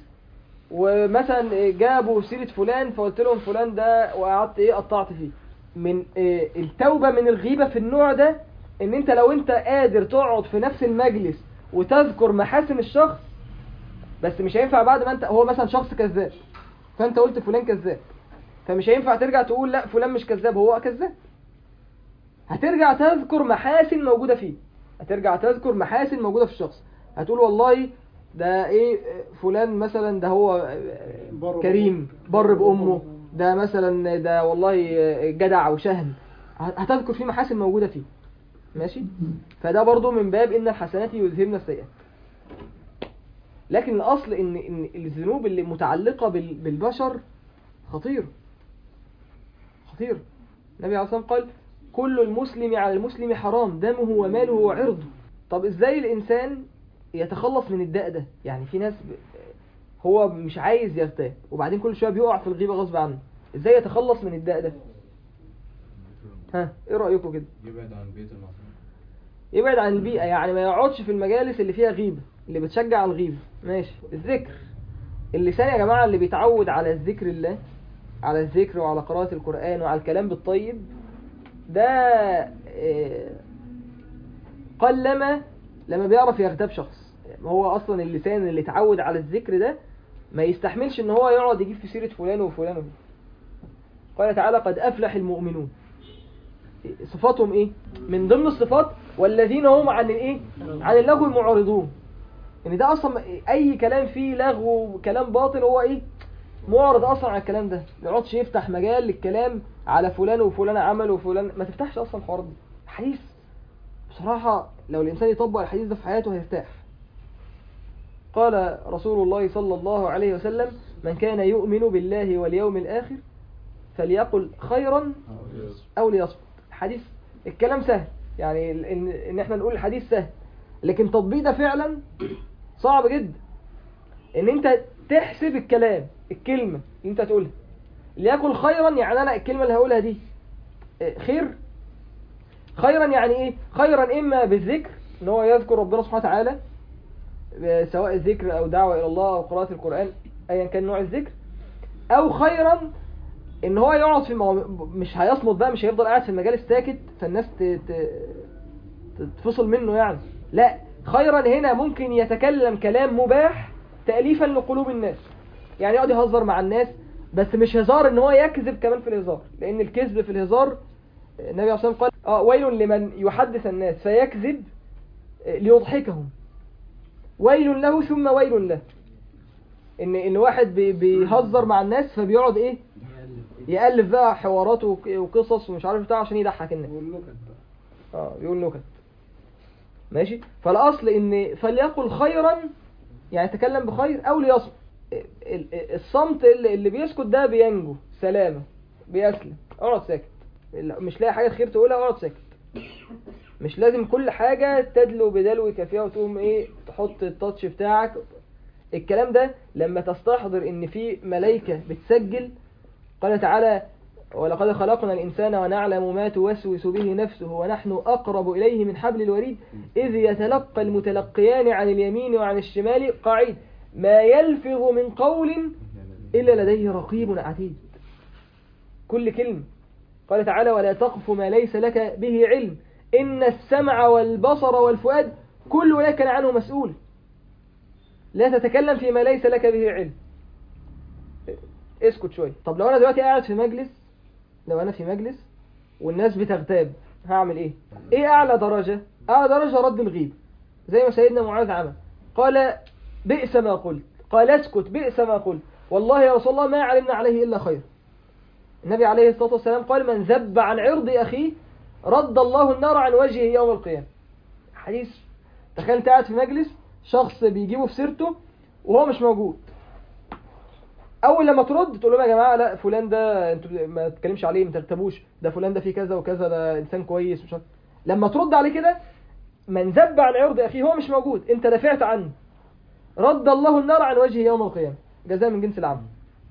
Speaker 1: ومثلا جابوا سيرة فلان فقلت لهم فلان ده وقعدت إيه قطعت فيه من إيه التوبة من الغيبة في النوع ده إن أنت لو أنت قادر تقعد في نفس المجلس وتذكر محاسن الشخص بس مش هينفع بعد ما أنت هو مثلا شخص كذاب فأنت قلت فلان كذاب فمش هينفع ترجع تقول لا فلان مش كذاب هو كذاب هترجع تذكر محاسن موجودة فيه هترجع تذكر محاسن موجودة في الشخص هتقول والله ده ايه فلان مثلا ده هو
Speaker 5: بر
Speaker 1: كريم بر بأمه ده مثلا ده والله جدع وشهم هتذكر فيه محاسن موجودة فيه ماشي فده برضو من باب ان الحسنات يذهبن السيئات لكن الاصل ان ان الذنوب اللي متعلقة بال- بالبشر خطير خطير النبي عليه الصلاة والسلام قال كل المسلم على المسلم حرام دمه وماله وعرضه طب ازاي الانسان يتخلص من الداء ده يعني في ناس ب... هو مش عايز يغتاب وبعدين كل شويه بيقع في الغيبه غصب عنه ازاي يتخلص من الداء ده ها ايه رايكم كده
Speaker 2: يبعد عن بيت المعصية
Speaker 1: يبعد عن البيئة يعني ما يقعدش في المجالس اللي فيها غيبة اللي بتشجع على الغيبة ماشي الذكر اللسان يا جماعة اللي بيتعود على ذكر الله على الذكر وعلى قراءة القرآن وعلى الكلام بالطيب ده آه، قلما لما بيعرف يغتاب شخص يعني هو أصلا اللسان اللي اتعود على الذكر ده ما يستحملش ان هو يقعد يجيب في سيرة فلان وفلان وفلان. قال تعالى قد أفلح المؤمنون صفاتهم ايه من ضمن الصفات والذين هم عن الايه عن اللغو معرضون ان ده اصلا اي كلام فيه لغو وكلام باطل هو ايه معرض اصلا على الكلام ده ما يقعدش يفتح مجال للكلام على فلان وفلان عمل وفلان ما تفتحش اصلا الحوارات دي حديث بصراحة لو الانسان يطبق الحديث ده في حياته هيرتاح قال رسول الله صلى الله عليه وسلم من كان يؤمن بالله واليوم الآخر فليقل خيرا أو ليصمت حديث الكلام سهل يعني ال- إن, إن إحنا نقول الحديث سهل لكن تطبيق ده فعلا صعب جدا إن أنت تحسب الكلام الكلمة اللي أنت تقولها ليقل خيرا يعني أنا الكلمة اللي هقولها دي إيه، خير خيرا يعني إيه خيرا إما بالذكر إن هو يذكر ربنا سبحانه وتعالى آه، سواء الذكر أو دعوة إلى الله أو قراءة القرآن أيا كان نوع الذكر أو خيرا ان هو يقعد في مو... مش هيصمت بقى مش هيفضل قاعد في المجال الساكت فالناس ت... ت... تتفصل منه يعني لا خيرا هنا ممكن يتكلم كلام مباح تأليفا لقلوب الناس يعني يقعد يهزر مع الناس بس مش هزار ان هو يكذب كمان في الهزار لان الكذب في الهزار النبي عليه الصلاة والسلام قال اه ويل لمن يحدث الناس فيكذب آه، ليضحكهم ويل له ثم ويل له ان ان واحد بي- بيهزر مع الناس فبيقعد ايه يألف بقى حوارات وق- وقصص ومش عارف بتاع عشان يضحك الناس
Speaker 5: والنكت بقى
Speaker 1: اه بيقول نكت ماشي فالاصل ان فليقل خيرا يعني يتكلم بخير او ليصمت ال- ال- الصمت اللي, اللي بيسكت ده بينجو سلامة بيسلم اقعد ساكت لا- مش لاقي حاجة خير تقولها اقعد ساكت مش لازم كل حاجة تدلو بدلو كافية وتقوم ايه تحط التاتش بتاعك الكلام ده لما تستحضر ان في ملايكة بتسجل قال تعالى ولقد خلقنا الإنسان ونعلم ما توسوس به نفسه ونحن أقرب إليه من حبل الوريد إذ يتلقى المتلقيان عن اليمين وعن الشمال قعيد ما يلفظ من قول إلا لديه رقيب عتيد كل كلمة قال تعالى ولا تقف ما ليس لك به علم إن السمع والبصر والفؤاد كل أولئك كان عنه مسؤول لا تتكلم فيما ليس لك به علم اسكت شوية طب لو أنا دلوقتي قاعد في مجلس لو أنا في مجلس والناس بتغتاب هعمل إيه إيه أعلى درجة أعلى درجة رد الغيب زي ما سيدنا معاذ عمل قال بئس ما قلت قال اسكت بئس ما قلت والله يا رسول الله ما علمنا عليه إلا خير النبي عليه الصلاة والسلام قال من ذب عن عرض أخيه رد الله النار عن وجهه يوم القيامة حديث تخيل أنت قاعد في مجلس شخص بيجيبه في سيرته وهو مش موجود اول لما ترد تقول لهم يا جماعه لا فلان ده انتوا ما تتكلمش عليه ما ترتبوش ده فلان ده فيه كذا وكذا ده انسان كويس مش عارف لما ترد عليه كده من ذب عن عرض اخيه هو مش موجود انت دافعت عنه رد الله النار عن وجهه يوم القيامه جزاء من جنس العمل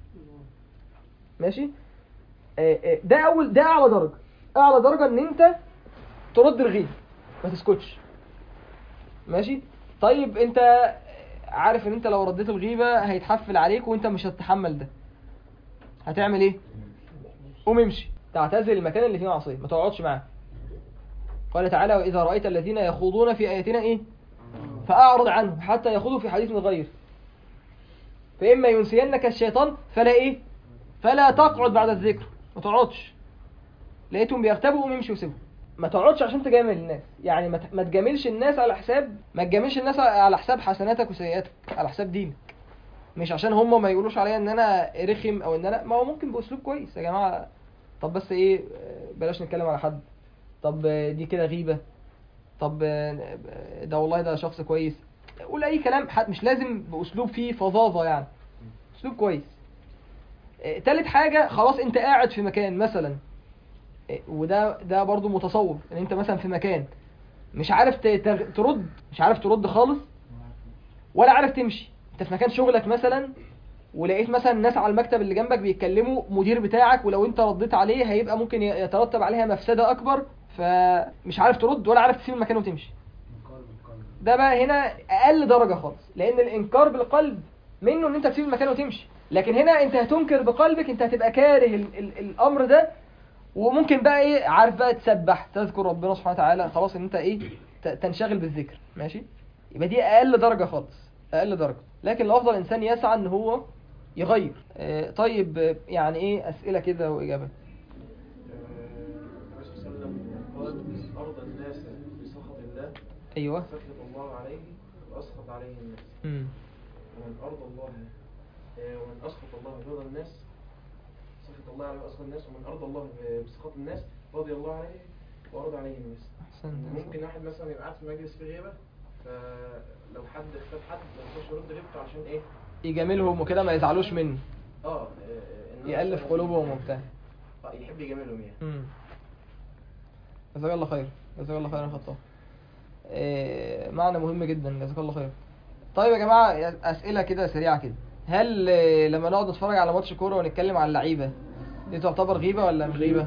Speaker 1: ماشي آه، آه، ده اول ده اعلى درجه اعلى درجه ان انت ترد الغيب ما تسكتش ماشي طيب انت عارف ان انت لو رديت الغيبة هيتحفل عليك وانت مش هتتحمل ده هتعمل ايه قوم امشي تعتزل المكان اللي فيه معصية ما تقعدش معاه قال تعالى وإذا رأيت الذين يخوضون في آياتنا إيه فأعرض عنهم حتى يخوضوا في حديث غير فإما ينسينك الشيطان فلا إيه فلا تقعد بعد الذكر ما تقعدش لقيتهم بيغتابوا قوم امشي وسيبهم ما تقعدش عشان تجامل الناس يعني ما ت- ما تجاملش الناس على حساب ما تجاملش الناس على حساب حسناتك وسيئاتك على حساب دينك مش عشان هم ما يقولوش عليا ان انا رخم او ان انا ما هو ممكن باسلوب كويس يا جماعه طب بس ايه آه، بلاش نتكلم على حد طب آه، دي كده غيبه طب آه، ده والله ده شخص كويس قول اي كلام حد مش لازم باسلوب فيه فظاظه يعني اسلوب كويس آه، تالت حاجه خلاص انت قاعد في مكان مثلا إيه، وده ده برضو متصور ان انت مثلا في مكان مش عارف ت- تغ- ترد مش عارف ترد خالص ولا عارف تمشي انت في مكان شغلك مثلا ولقيت مثلا ناس على المكتب اللي جنبك بيتكلموا مدير بتاعك ولو انت رديت عليه هيبقى ممكن ي- يترتب عليها مفسدة اكبر فمش عارف ترد ولا عارف تسيب المكان وتمشي ده بقى هنا اقل درجة خالص لان الانكار بالقلب منه ان انت تسيب المكان وتمشي لكن هنا انت هتنكر بقلبك انت هتبقى كاره ال ال الامر ده وممكن بقى ايه عارف بقى تسبح تذكر ربنا سبحانه وتعالى خلاص ان انت ايه ت- تنشغل بالذكر ماشي يبقى دي اقل درجة خالص اقل درجة لكن الافضل الانسان يسعى ان هو يغير آه، طيب آه، يعني ايه اسئلة كده واجابة
Speaker 8: النبي صلى الله عليه وسلم قال أرضى الناس بسخط الله
Speaker 1: ايوه
Speaker 8: سخط الله عليه وأسخط عليه الناس
Speaker 1: امم
Speaker 8: ومن أرضى الله آه، ومن أسخط الله برضا الناس سخط الله عليه وأسخط الناس ومن أرضى الله بسخط الناس رضي الله عليه وأرضى عليه الناس
Speaker 1: احسنت
Speaker 8: ممكن واحد مثلا يبقى قاعد في مجلس فيه غيبة فلو حد اختار حد ما يخش يرد غيبته عشان ايه؟
Speaker 1: يجاملهم وكده ما يزعلوش منه
Speaker 8: اه آه، إن هو
Speaker 1: يألف
Speaker 8: مثلاً-
Speaker 1: قلوبهم وبتاع
Speaker 8: اه يحب يجاملهم يعني
Speaker 1: امم جزاك الله خير جزاك الله خير يا خطاب إيه معنى مهم جدا جزاك الله خير طيب يا جماعة أسئلة كده سريعة كده هل آه، لما نقعد نتفرج على ماتش كورة ونتكلم على اللعيبة دي تعتبر غيبة ولا مش غيبة؟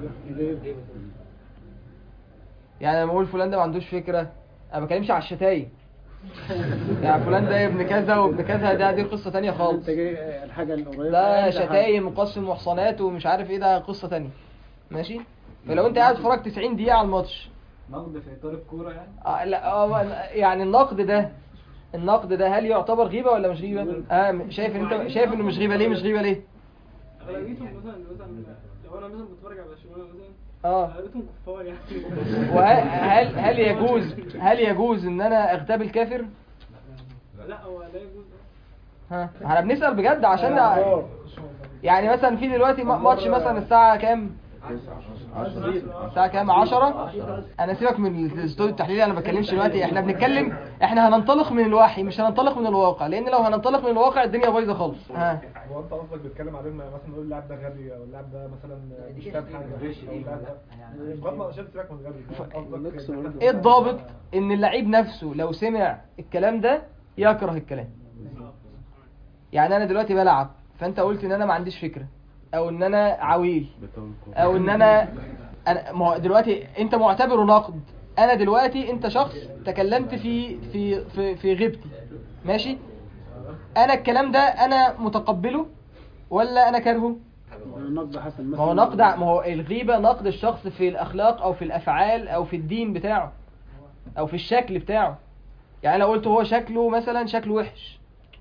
Speaker 1: يعني لما اقول فلان ده ما عندوش فكرة انا ما بتكلمش على الشتايم يعني فلان ده ابن كذا وابن كذا ده دي قصة تانية خالص
Speaker 5: انت جاي الحاجه القريبه
Speaker 1: ده
Speaker 5: أقل
Speaker 1: شتايم وقصف محصنات ومش عارف ايه ده قصة تانية ماشي فلو انت قاعد تتفرج 90 دقيقة على الماتش
Speaker 3: نقد في اطار الكوره يعني
Speaker 1: آه لا آه يعني النقد ده النقد ده هل يعتبر غيبة ولا مش غيبة؟ اه شايف ان انت شايف انه مش غيبة ليه مش غيبة ليه؟
Speaker 9: اغلبيتهم مثلا مثلا لو انا مثلا بتفرج على برشلونه مثلا
Speaker 1: اه
Speaker 9: اغلبيتهم كفار يعني
Speaker 1: وهل هل يجوز هل يجوز ان انا اغتاب الكافر؟
Speaker 9: لا هو لا يجوز
Speaker 1: ها احنا بنسأل بجد عشان يعني مثلا في دلوقتي ما- ماتش مثلا الساعة كام؟ الساعة كام 10 انا سيبك من الاستوديو التحليلي انا ما بتكلمش دلوقتي احنا بنتكلم احنا هننطلق من الوحي مش هننطلق من الواقع لان لو هننطلق من الواقع الدنيا بايظه خالص ها
Speaker 10: هو انت قصدك بتتكلم عليهم مثلا نقول اللاعب ده غبي او اللاعب ده مثلا مش فاهم حاجه او اللاعب ده بغض النظر شايف سيبك من غبي قصدك
Speaker 1: ايه الضابط ان اللعيب نفسه لو سمع الكلام ده يكره الكلام يعني انا دلوقتي بلعب فانت قلت ان انا ما عنديش فكرة او ان انا عويل او ان انا انا ما هو دلوقتي انت معتبره نقد انا دلوقتي انت شخص تكلمت في في في, في غيبتي ماشي انا الكلام ده انا متقبله ولا انا كارهه
Speaker 5: نقد حسن
Speaker 1: ما هو نقد ما هو الغيبة نقد الشخص في الأخلاق أو في الأفعال أو في الدين بتاعه أو في الشكل بتاعه يعني لو قلت هو شكله مثلا شكله وحش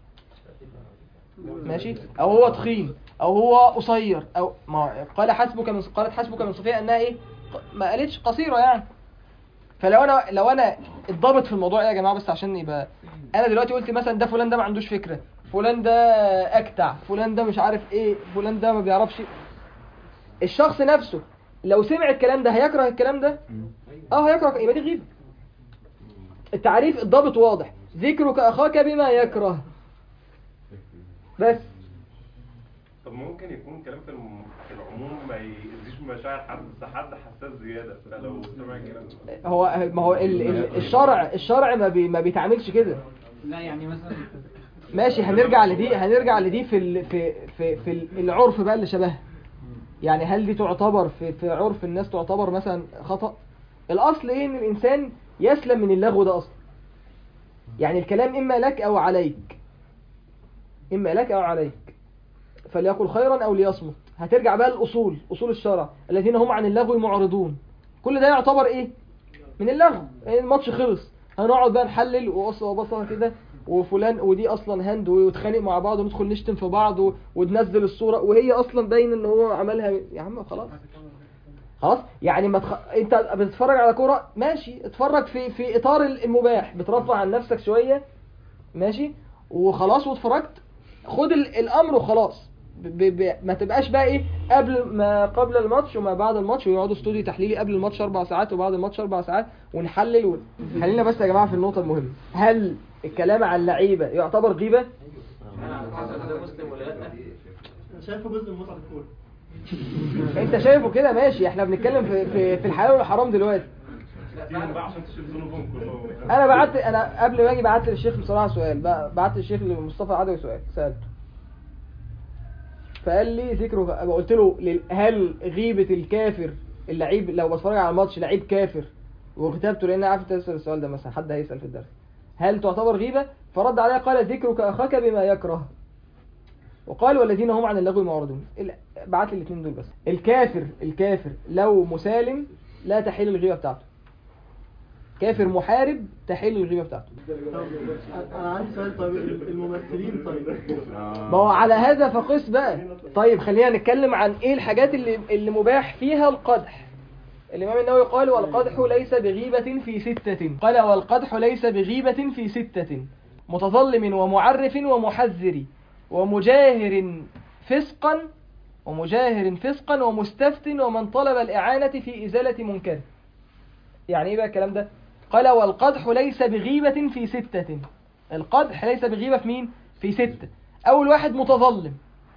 Speaker 1: ماشي أو هو تخين أو هو قصير أو ما قال حسبك من قالت حسبك من صفية أنها إيه ما قالتش قصيرة يعني فلو أنا لو أنا الضابط في الموضوع إيه يا جماعة بس عشان يبقى أنا دلوقتي قلت مثلا ده فلان ده ما عندوش فكرة فلان ده أكتع فلان ده مش عارف إيه فلان ده ما بيعرفش الشخص نفسه لو سمع الكلام ده هيكره الكلام ده اه هيكره يبقى دي غيبة التعريف الضابط واضح ذكرك اخاك بما يكره بس
Speaker 11: طب ممكن يكون كلام في الم- في العموم ما يأذيش مشاعر حد بس حد حساس زيادة فلو سمع الكلام ده
Speaker 1: هو ما هو ال ال الشرع الشرع ما بي ما بيتعاملش كده
Speaker 9: لا يعني مثلا
Speaker 1: ماشي هنرجع لدي هنرجع لدي في ال في في في ال- العرف بقى اللي شبهها يعني هل دي تعتبر في في عرف الناس تعتبر مثلا خطأ الاصل ايه ان الانسان يسلم من اللغو ده اصلا يعني الكلام اما لك او عليك اما لك او عليك فليقل خيرا او ليصمت هترجع بقى الاصول اصول الشرع الذين هم عن اللغو معرضون كل ده يعتبر ايه من اللغو يعني الماتش خلص هنقعد بقى نحلل وقصه وبصه كده وفلان ودي اصلا هاند ويتخانق مع بعض وندخل نشتم في بعض و- وننزل الصوره وهي اصلا باين ان هو عملها يا عم خلاص خلاص يعني ما تخ... انت بتتفرج على كوره ماشي اتفرج في في اطار المباح بترفع عن نفسك شويه ماشي وخلاص واتفرجت خد ال... الامر وخلاص ب... ب... ما تبقاش بقى ايه قبل ما قبل الماتش وما بعد الماتش ويقعدوا استوديو تحليلي قبل الماتش اربع ساعات وبعد الماتش اربع ساعات ونحلل و... خلينا بس يا جماعه في النقطه المهمه هل الكلام عن اللعيبه يعتبر غيبه
Speaker 8: ده مسلم ولا لا
Speaker 9: انا شايفه جزء من متعه الكوره
Speaker 1: انت شايفه كده ماشي احنا بنتكلم في في, في الحلال والحرام دلوقتي
Speaker 11: كتير بقى عشان تشيل ذنوبهم كلهم
Speaker 1: انا بعت انا قبل ما اجي بعت للشيخ بصراحه سؤال ب- بعت للشيخ مصطفى عدوي سؤال سالته فقال لي ذكره قلت له لل- هل غيبه الكافر اللعيب لو بتفرج على الماتش لعيب كافر وكتبته لان عارف انت تسال السؤال ده مثلا حد هيسال في الدرس هل تعتبر غيبه فرد عليها قال ذكرك اخاك بما يكره وقال والذين هم عن اللغو معرضون ال- بعت لي الاثنين دول بس الكافر الكافر لو مسالم لا تحل الغيبه بتاعته كافر محارب تحل الغيبه بتاعته
Speaker 9: انا عندي سؤال طيب الممثلين طيب
Speaker 1: ما هو على هذا فقس بقى طيب خلينا نتكلم عن ايه الحاجات اللي اللي مباح فيها القدح الإمام النووي قال والقدح ليس بغيبة في ستة قال والقدح ليس بغيبة في ستة متظلم ومعرف ومحذر ومجاهر فسقا ومجاهر فسقا ومستفت ومن طلب الإعانة في إزالة منكر يعني ايه بقى الكلام ده قال والقدح ليس بغيبة في ستة القدح ليس بغيبة في مين في ستة أول واحد متظلم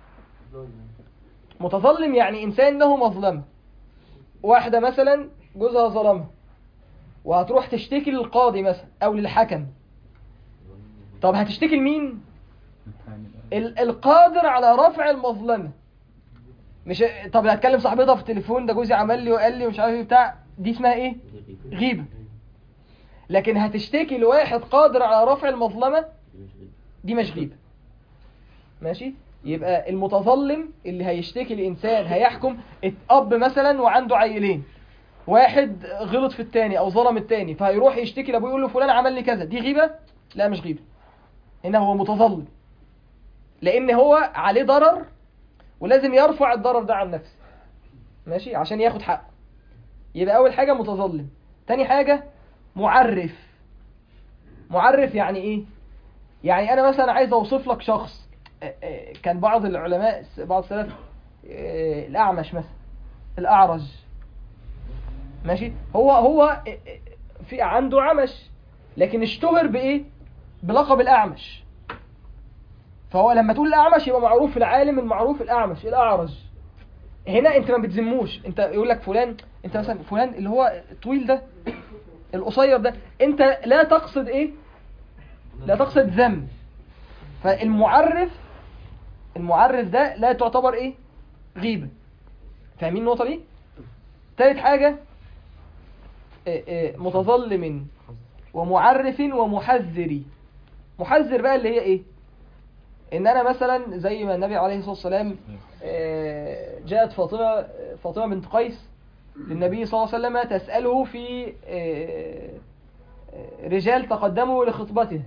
Speaker 1: متظلم يعني إنسان له مظلمة واحدة مثلا جوزها ظلمها وهتروح تشتكي للقاضي مثلا أو للحكم طب هتشتكي لمين ال- القادر على رفع المظلمة مش طب هتكلم صاحبتها في التليفون ده جوزي عمل لي وقال لي ومش عارف ايه بتاع دي اسمها ايه غيبة لكن هتشتكي لواحد قادر على رفع المظلمة دي مش غيبة ماشي يبقى المتظلم اللي هيشتكي لإنسان هيحكم اب مثلا وعنده عيلين واحد غلط في التاني او ظلم التاني فهيروح يشتكي لابوه يقول له فلان عمل لي كذا دي غيبة لا مش غيبة هنا هو متظلم لان هو عليه ضرر ولازم يرفع الضرر ده عن نفسه ماشي عشان ياخد حقه يبقى اول حاجة متظلم تاني حاجة معرف معرف يعني ايه يعني انا مثلا عايز اوصف لك شخص آه، آه، كان بعض العلماء بعض السلف آه، الاعمش مثلا الأعرج ماشي هو هو في عنده عمش لكن اشتهر بإيه بلقب الأعمش فهو لما تقول الأعمش يبقى معروف العالم المعروف الأعمش الأعرج هنا انت ما بتذموش انت يقول لك فلان انت مثلا فلان اللي هو الطويل ده القصير ده انت لا تقصد ايه لا تقصد ذم فالمعرف المعرف ده لا تعتبر ايه غيبة فاهمين النقطة دي تالت حاجة اه، اه، متظلم ومعرف ومحذر محذر بقى اللي هي ايه ان انا مثلا زي ما النبي عليه الصلاة والسلام اه، جاءت فاطمة فاطمة بنت قيس للنبي صلى الله عليه وسلم تسأله في اه، اه، رجال تقدموا لخطبته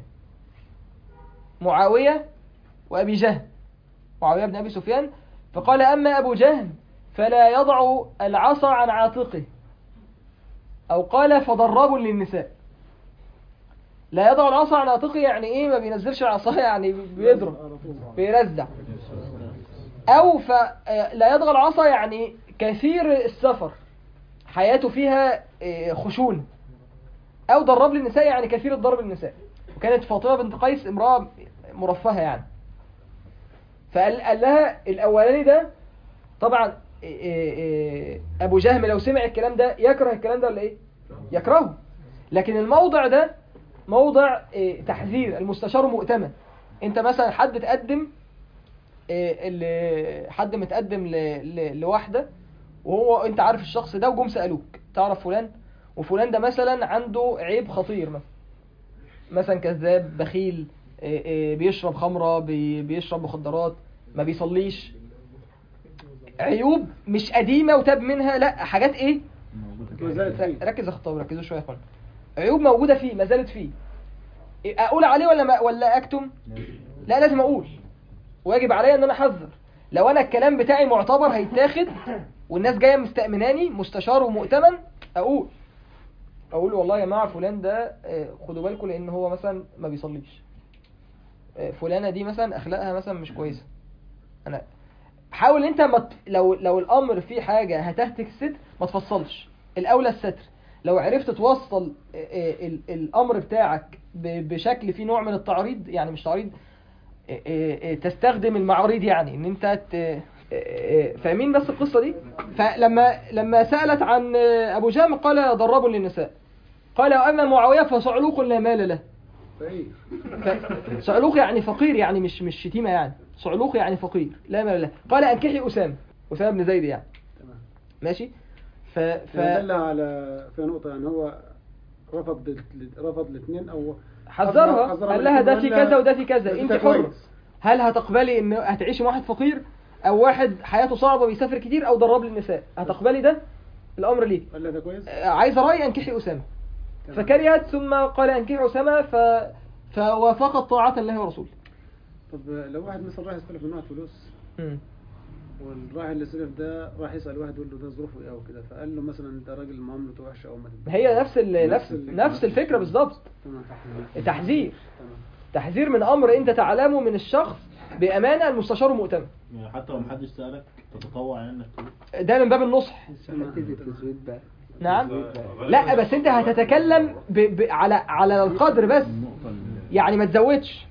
Speaker 1: معاوية وأبي جهل معاوية بن أبي سفيان فقال أما أبو جهل فلا يضع العصا عن عاتقه أو قال فضراب للنساء لا يضع العصا عن عاتقه يعني إيه ما بينزلش العصا يعني بيضرب بيرزع أو فلا يضع العصا يعني كثير السفر حياته فيها إيه، خشونة أو ضرب للنساء يعني كثير الضرب للنساء وكانت فاطمة بنت قيس امرأة مرفهة يعني فقال قال لها الأولاني ده طبعا إيه إيه إيه أبو جهم لو سمع الكلام ده يكره الكلام ده ولا إيه؟ يكرهه لكن الموضع ده موضع إيه تحذير المستشار مؤتمن أنت مثلا حد تقدم إيه اللي حد متقدم ل... ل... لواحدة وهو أنت عارف الشخص ده وجم سألوك تعرف فلان وفلان ده مثلا عنده عيب خطير مثلا مثلا كذاب بخيل إيه إيه بيشرب خمرة بي- بيشرب مخدرات ما بيصليش عيوب مش قديمة وتاب منها لا حاجات ايه ركز يا خطاب ركزوا شوية يا اخوان عيوب موجودة فيه ما زالت فيه إيه، اقول عليه ولا ما ولا اكتم لا لازم اقول واجب عليا ان انا احذر لو انا الكلام بتاعي معتبر هيتاخد والناس جايه مستأمناني مستشار ومؤتمن اقول اقول والله يا جماعه فلان ده آه، خدوا بالكم لان هو مثلا ما بيصليش آه، فلانه دي مثلا اخلاقها مثلا مش كويسه انا حاول انت ما ت- لو لو الامر فيه حاجه هتهتك الستر ما تفصلش الاولى الستر لو عرفت توصل آه، آه، ال- الامر بتاعك ب- بشكل فيه نوع من التعريض يعني مش تعريض آه، آه، آه، تستخدم المعارض يعني ان انت ت- آه، آه، فاهمين بس القصه دي فلما لما سالت عن آه، ابو جهم قال ضراب للنساء قال واما معاويه فصعلوق لا مال له ف- صعلوق يعني فقير يعني مش مش شتيمه يعني صعلوق يعني فقير لا مال له قال انكحي اسامه اسامه بن زيد يعني ماشي ف ف
Speaker 5: فدل على في نقطة يعني هو رفض ال- رفض الاثنين او
Speaker 1: حذرها
Speaker 5: حذرها
Speaker 1: قال لها ده
Speaker 5: من
Speaker 1: في
Speaker 5: الاتنين
Speaker 1: كذا وده في كذا
Speaker 5: ده
Speaker 1: انت
Speaker 5: ده
Speaker 1: حر
Speaker 5: كويس.
Speaker 1: هل هتقبلي ان هتعيشي مع واحد فقير او واحد حياته صعبه بيسافر كتير او ضرب للنساء هتقبلي ده الامر ليه
Speaker 5: قال لها ده كويس
Speaker 1: آه، عايزه راي انكحي اسامه فكرهت ثم قال انكحي اسامه ف فوافقت طاعه الله ورسوله
Speaker 5: طب لو واحد مثلا راح يستلف من واحد فلوس
Speaker 1: مم.
Speaker 5: والراعي اللي استلف ده راح يسأل واحد يقول له ده ظروفه ايه وكده فقال له مثلا انت راجل معاملته وحشة او ما تدفعش.
Speaker 1: هي نفس ال... نفس
Speaker 5: ال-
Speaker 1: نفس الفكره بالظبط
Speaker 5: تمام
Speaker 1: تحذير
Speaker 5: تمام
Speaker 1: تحذير من امر انت تعلمه من الشخص بامانه المستشار مؤتمن
Speaker 12: يعني حتى لو محدش سألك تتطوع يعني انك تقول
Speaker 1: ده من باب النصح
Speaker 3: التزويد بقى
Speaker 1: نعم لا بس انت هتتكلم ب... ب... على على القدر بس يعني ما تزودش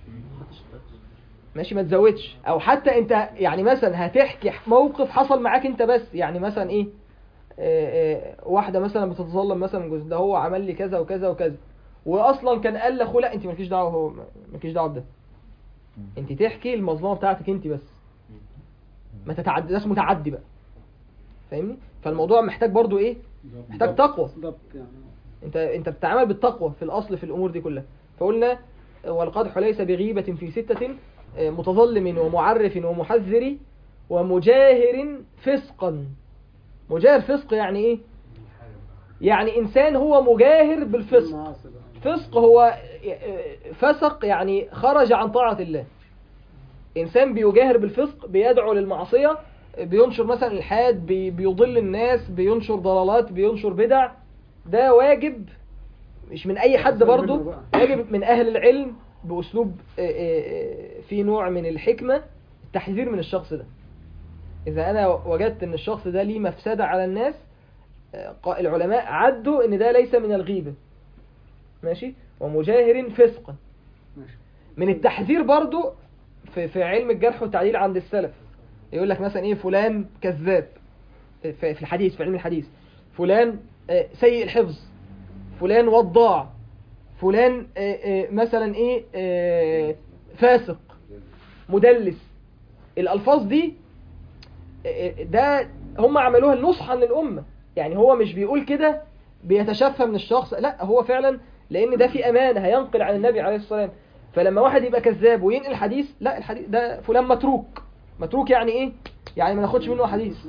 Speaker 1: ماشي ما تزودش او حتى انت يعني مثلا هتحكي موقف حصل معاك انت بس يعني مثلا ايه آه، آه، واحده مثلا بتتظلم مثلا من جوز ده هو عمل لي كذا وكذا وكذا واصلا كان قال لاخوه لا انت مالكيش دعوه هو مالكيش دعوه بده انت تحكي المظلمه بتاعتك انت بس ما تتعدي ده اسمه تعدي بقى فاهمني فالموضوع محتاج برضو ايه محتاج تقوى
Speaker 5: بالضبط يعني
Speaker 1: انت انت بتتعامل بالتقوى في الاصل في الامور دي كلها فقلنا والقدح ليس بغيبة في ستة آه، متظلم ومعرف ومحذر ومجاهر فسقا مجاهر فسق يعني ايه يعني انسان هو مجاهر بالفسق
Speaker 5: المعاصي بقى.
Speaker 1: فسق هو آه، فسق يعني خرج عن طاعة الله إنسان بيجاهر بالفسق بيدعو للمعصية بينشر مثلا الحاد بي- بيضل الناس بينشر ضلالات بينشر بدع ده واجب مش من أي حد برضه واجب من أهل العلم بأسلوب آه، آه، آه، في نوع من الحكمة التحذير من الشخص ده إذا أنا وجدت إن الشخص ده ليه مفسدة على الناس آه، قا- العلماء عدوا إن ده ليس من الغيبة ماشي ومجاهر فسقا
Speaker 5: ماشي
Speaker 1: من التحذير برضو في, في علم الجرح والتعديل عند السلف يقول لك مثلا ايه فلان كذاب في في الحديث في علم الحديث فلان آه، سيء الحفظ فلان وضاع فلان آه، آه، مثلا ايه آه، فاسق مدلس الالفاظ دي آه، ده هم عملوها نصحا للامه يعني هو مش بيقول كده بيتشفى من الشخص لا هو فعلا لان ده في امانه هينقل عن النبي عليه الصلاه والسلام فلما واحد يبقى كذاب وينقل حديث لا الحديث ده فلان متروك متروك يعني ايه يعني ما ناخدش منه حديث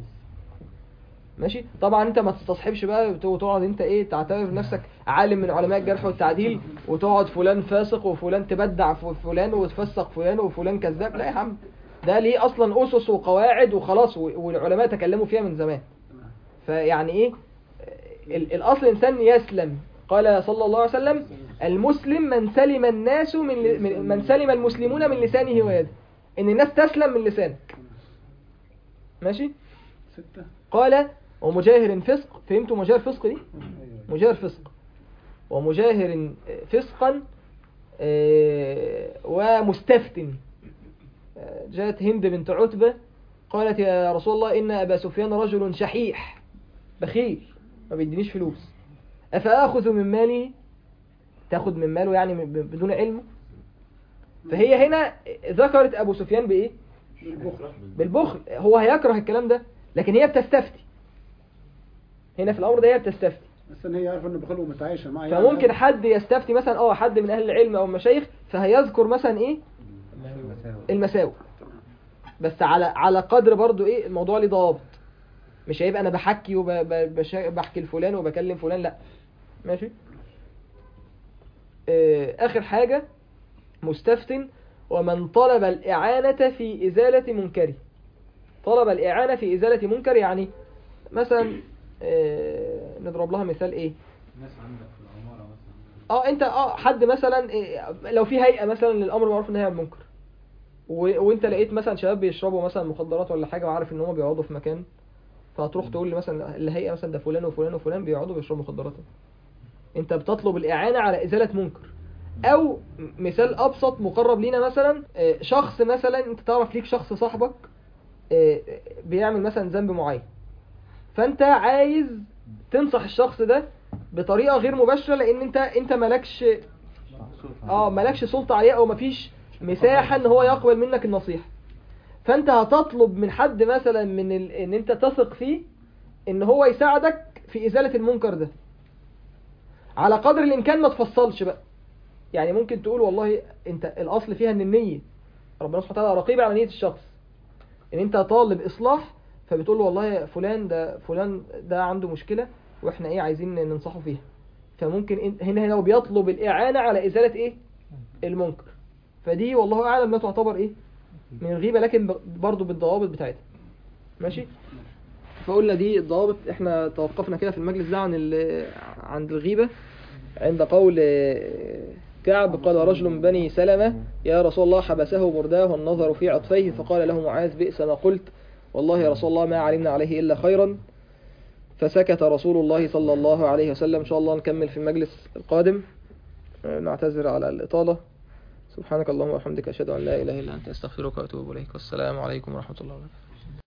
Speaker 1: ماشي طبعا انت ما تستصحبش بقى وت- وتقعد انت ايه تعتبر نفسك عالم من علماء الجرح والتعديل وتقعد فلان فاسق وفلان تبدع في فلان وتفسق فلان وفلان كذاب لا يا عم ده ليه اصلا اسس وقواعد وخلاص و- والعلماء تكلموا فيها من زمان فيعني ايه ال- الاصل الانسان يسلم قال صلى الله عليه وسلم المسلم من سلم الناس من ل- من- من سلم المسلمون من لسانه ويده ان الناس تسلم من لسانك ماشي
Speaker 5: ستة
Speaker 1: قال ومجاهر فسق فهمتوا مجاهر فسق دي مجاهر فسق ومجاهر فسقا آه، ومستفتن آه، جاءت هند بنت عتبة قالت يا رسول الله إن أبا سفيان رجل شحيح بخيل ما بيدينيش فلوس أفأخذ من مالي تاخد من ماله يعني ب- بدون علمه فهي هنا ذكرت أبو سفيان بإيه بالبخل هو هيكره الكلام ده لكن هي بتستفتي هنا في الأمر ده هي بتستفتي
Speaker 5: بس ان هي عارفه انه بخيل ومتعايشه معاه
Speaker 1: فممكن حد يستفتي مثلا اه حد من اهل العلم او المشايخ فهيذكر مثلا ايه المساوئ بس على على قدر برضو ايه الموضوع ليه ضوابط مش هيبقى انا بحكي وبحكي لفلان وبكلم فلان لا ماشي آه، اخر حاجة مستفتن ومن طلب الاعانة في ازالة منكره طلب الاعانة في ازالة منكر يعني مثلا آه، نضرب لها مثال ايه
Speaker 3: الناس عندك في العمارة مثلا
Speaker 1: اه انت اه حد مثلا إيه، لو في هيئه مثلا للامر بالمعروف والنهي عن المنكر و... وانت لقيت مثلا شباب بيشربوا مثلا مخدرات ولا حاجه وعارف ان هم بيقعدوا في مكان فهتروح تقول لي مثلا الهيئه مثلا ده فلان وفلان وفلان بيقعدوا بيشربوا مخدرات انت بتطلب الاعانه على ازاله منكر او م- مثال ابسط مقرب لينا مثلا آه، شخص مثلا انت تعرف ليك شخص صاحبك آه، بيعمل مثلا ذنب معين فانت عايز تنصح الشخص ده بطريقه غير مباشره لان انت انت مالكش اه مالكش سلطه عليه او مفيش مساحه ان هو يقبل منك النصيحه فانت هتطلب من حد مثلا من ال... ان انت تثق فيه ان هو يساعدك في ازاله المنكر ده على قدر الامكان ما تفصلش بقى يعني ممكن تقول والله انت الاصل فيها ان النيه ربنا سبحانه وتعالى رقيب على نيه الشخص ان انت طالب اصلاح فبتقول له والله يا فلان ده فلان ده عنده مشكله واحنا ايه عايزين ننصحه فيها فممكن إن- هنا هنا هو بيطلب الاعانه على ازاله ايه المنكر فدي والله اعلم لا تعتبر ايه من الغيبه لكن ب- برضه بالضوابط بتاعتها ماشي فقلنا دي الضوابط احنا توقفنا كده في المجلس ده عن ال- عند الغيبه عند قول آه، كعب قال رجل من بني سلمة يا رسول الله حبسه برداه النظر في عطفيه فقال له معاذ بئس ما قلت والله يا رسول الله ما علمنا عليه إلا خيرا فسكت رسول الله صلى الله عليه وسلم إن شاء الله نكمل في المجلس القادم آه، نعتذر على الإطالة سبحانك اللهم وبحمدك أشهد أن لا إله إلا أنت أستغفرك وأتوب إليك والسلام عليكم ورحمة الله وبركاته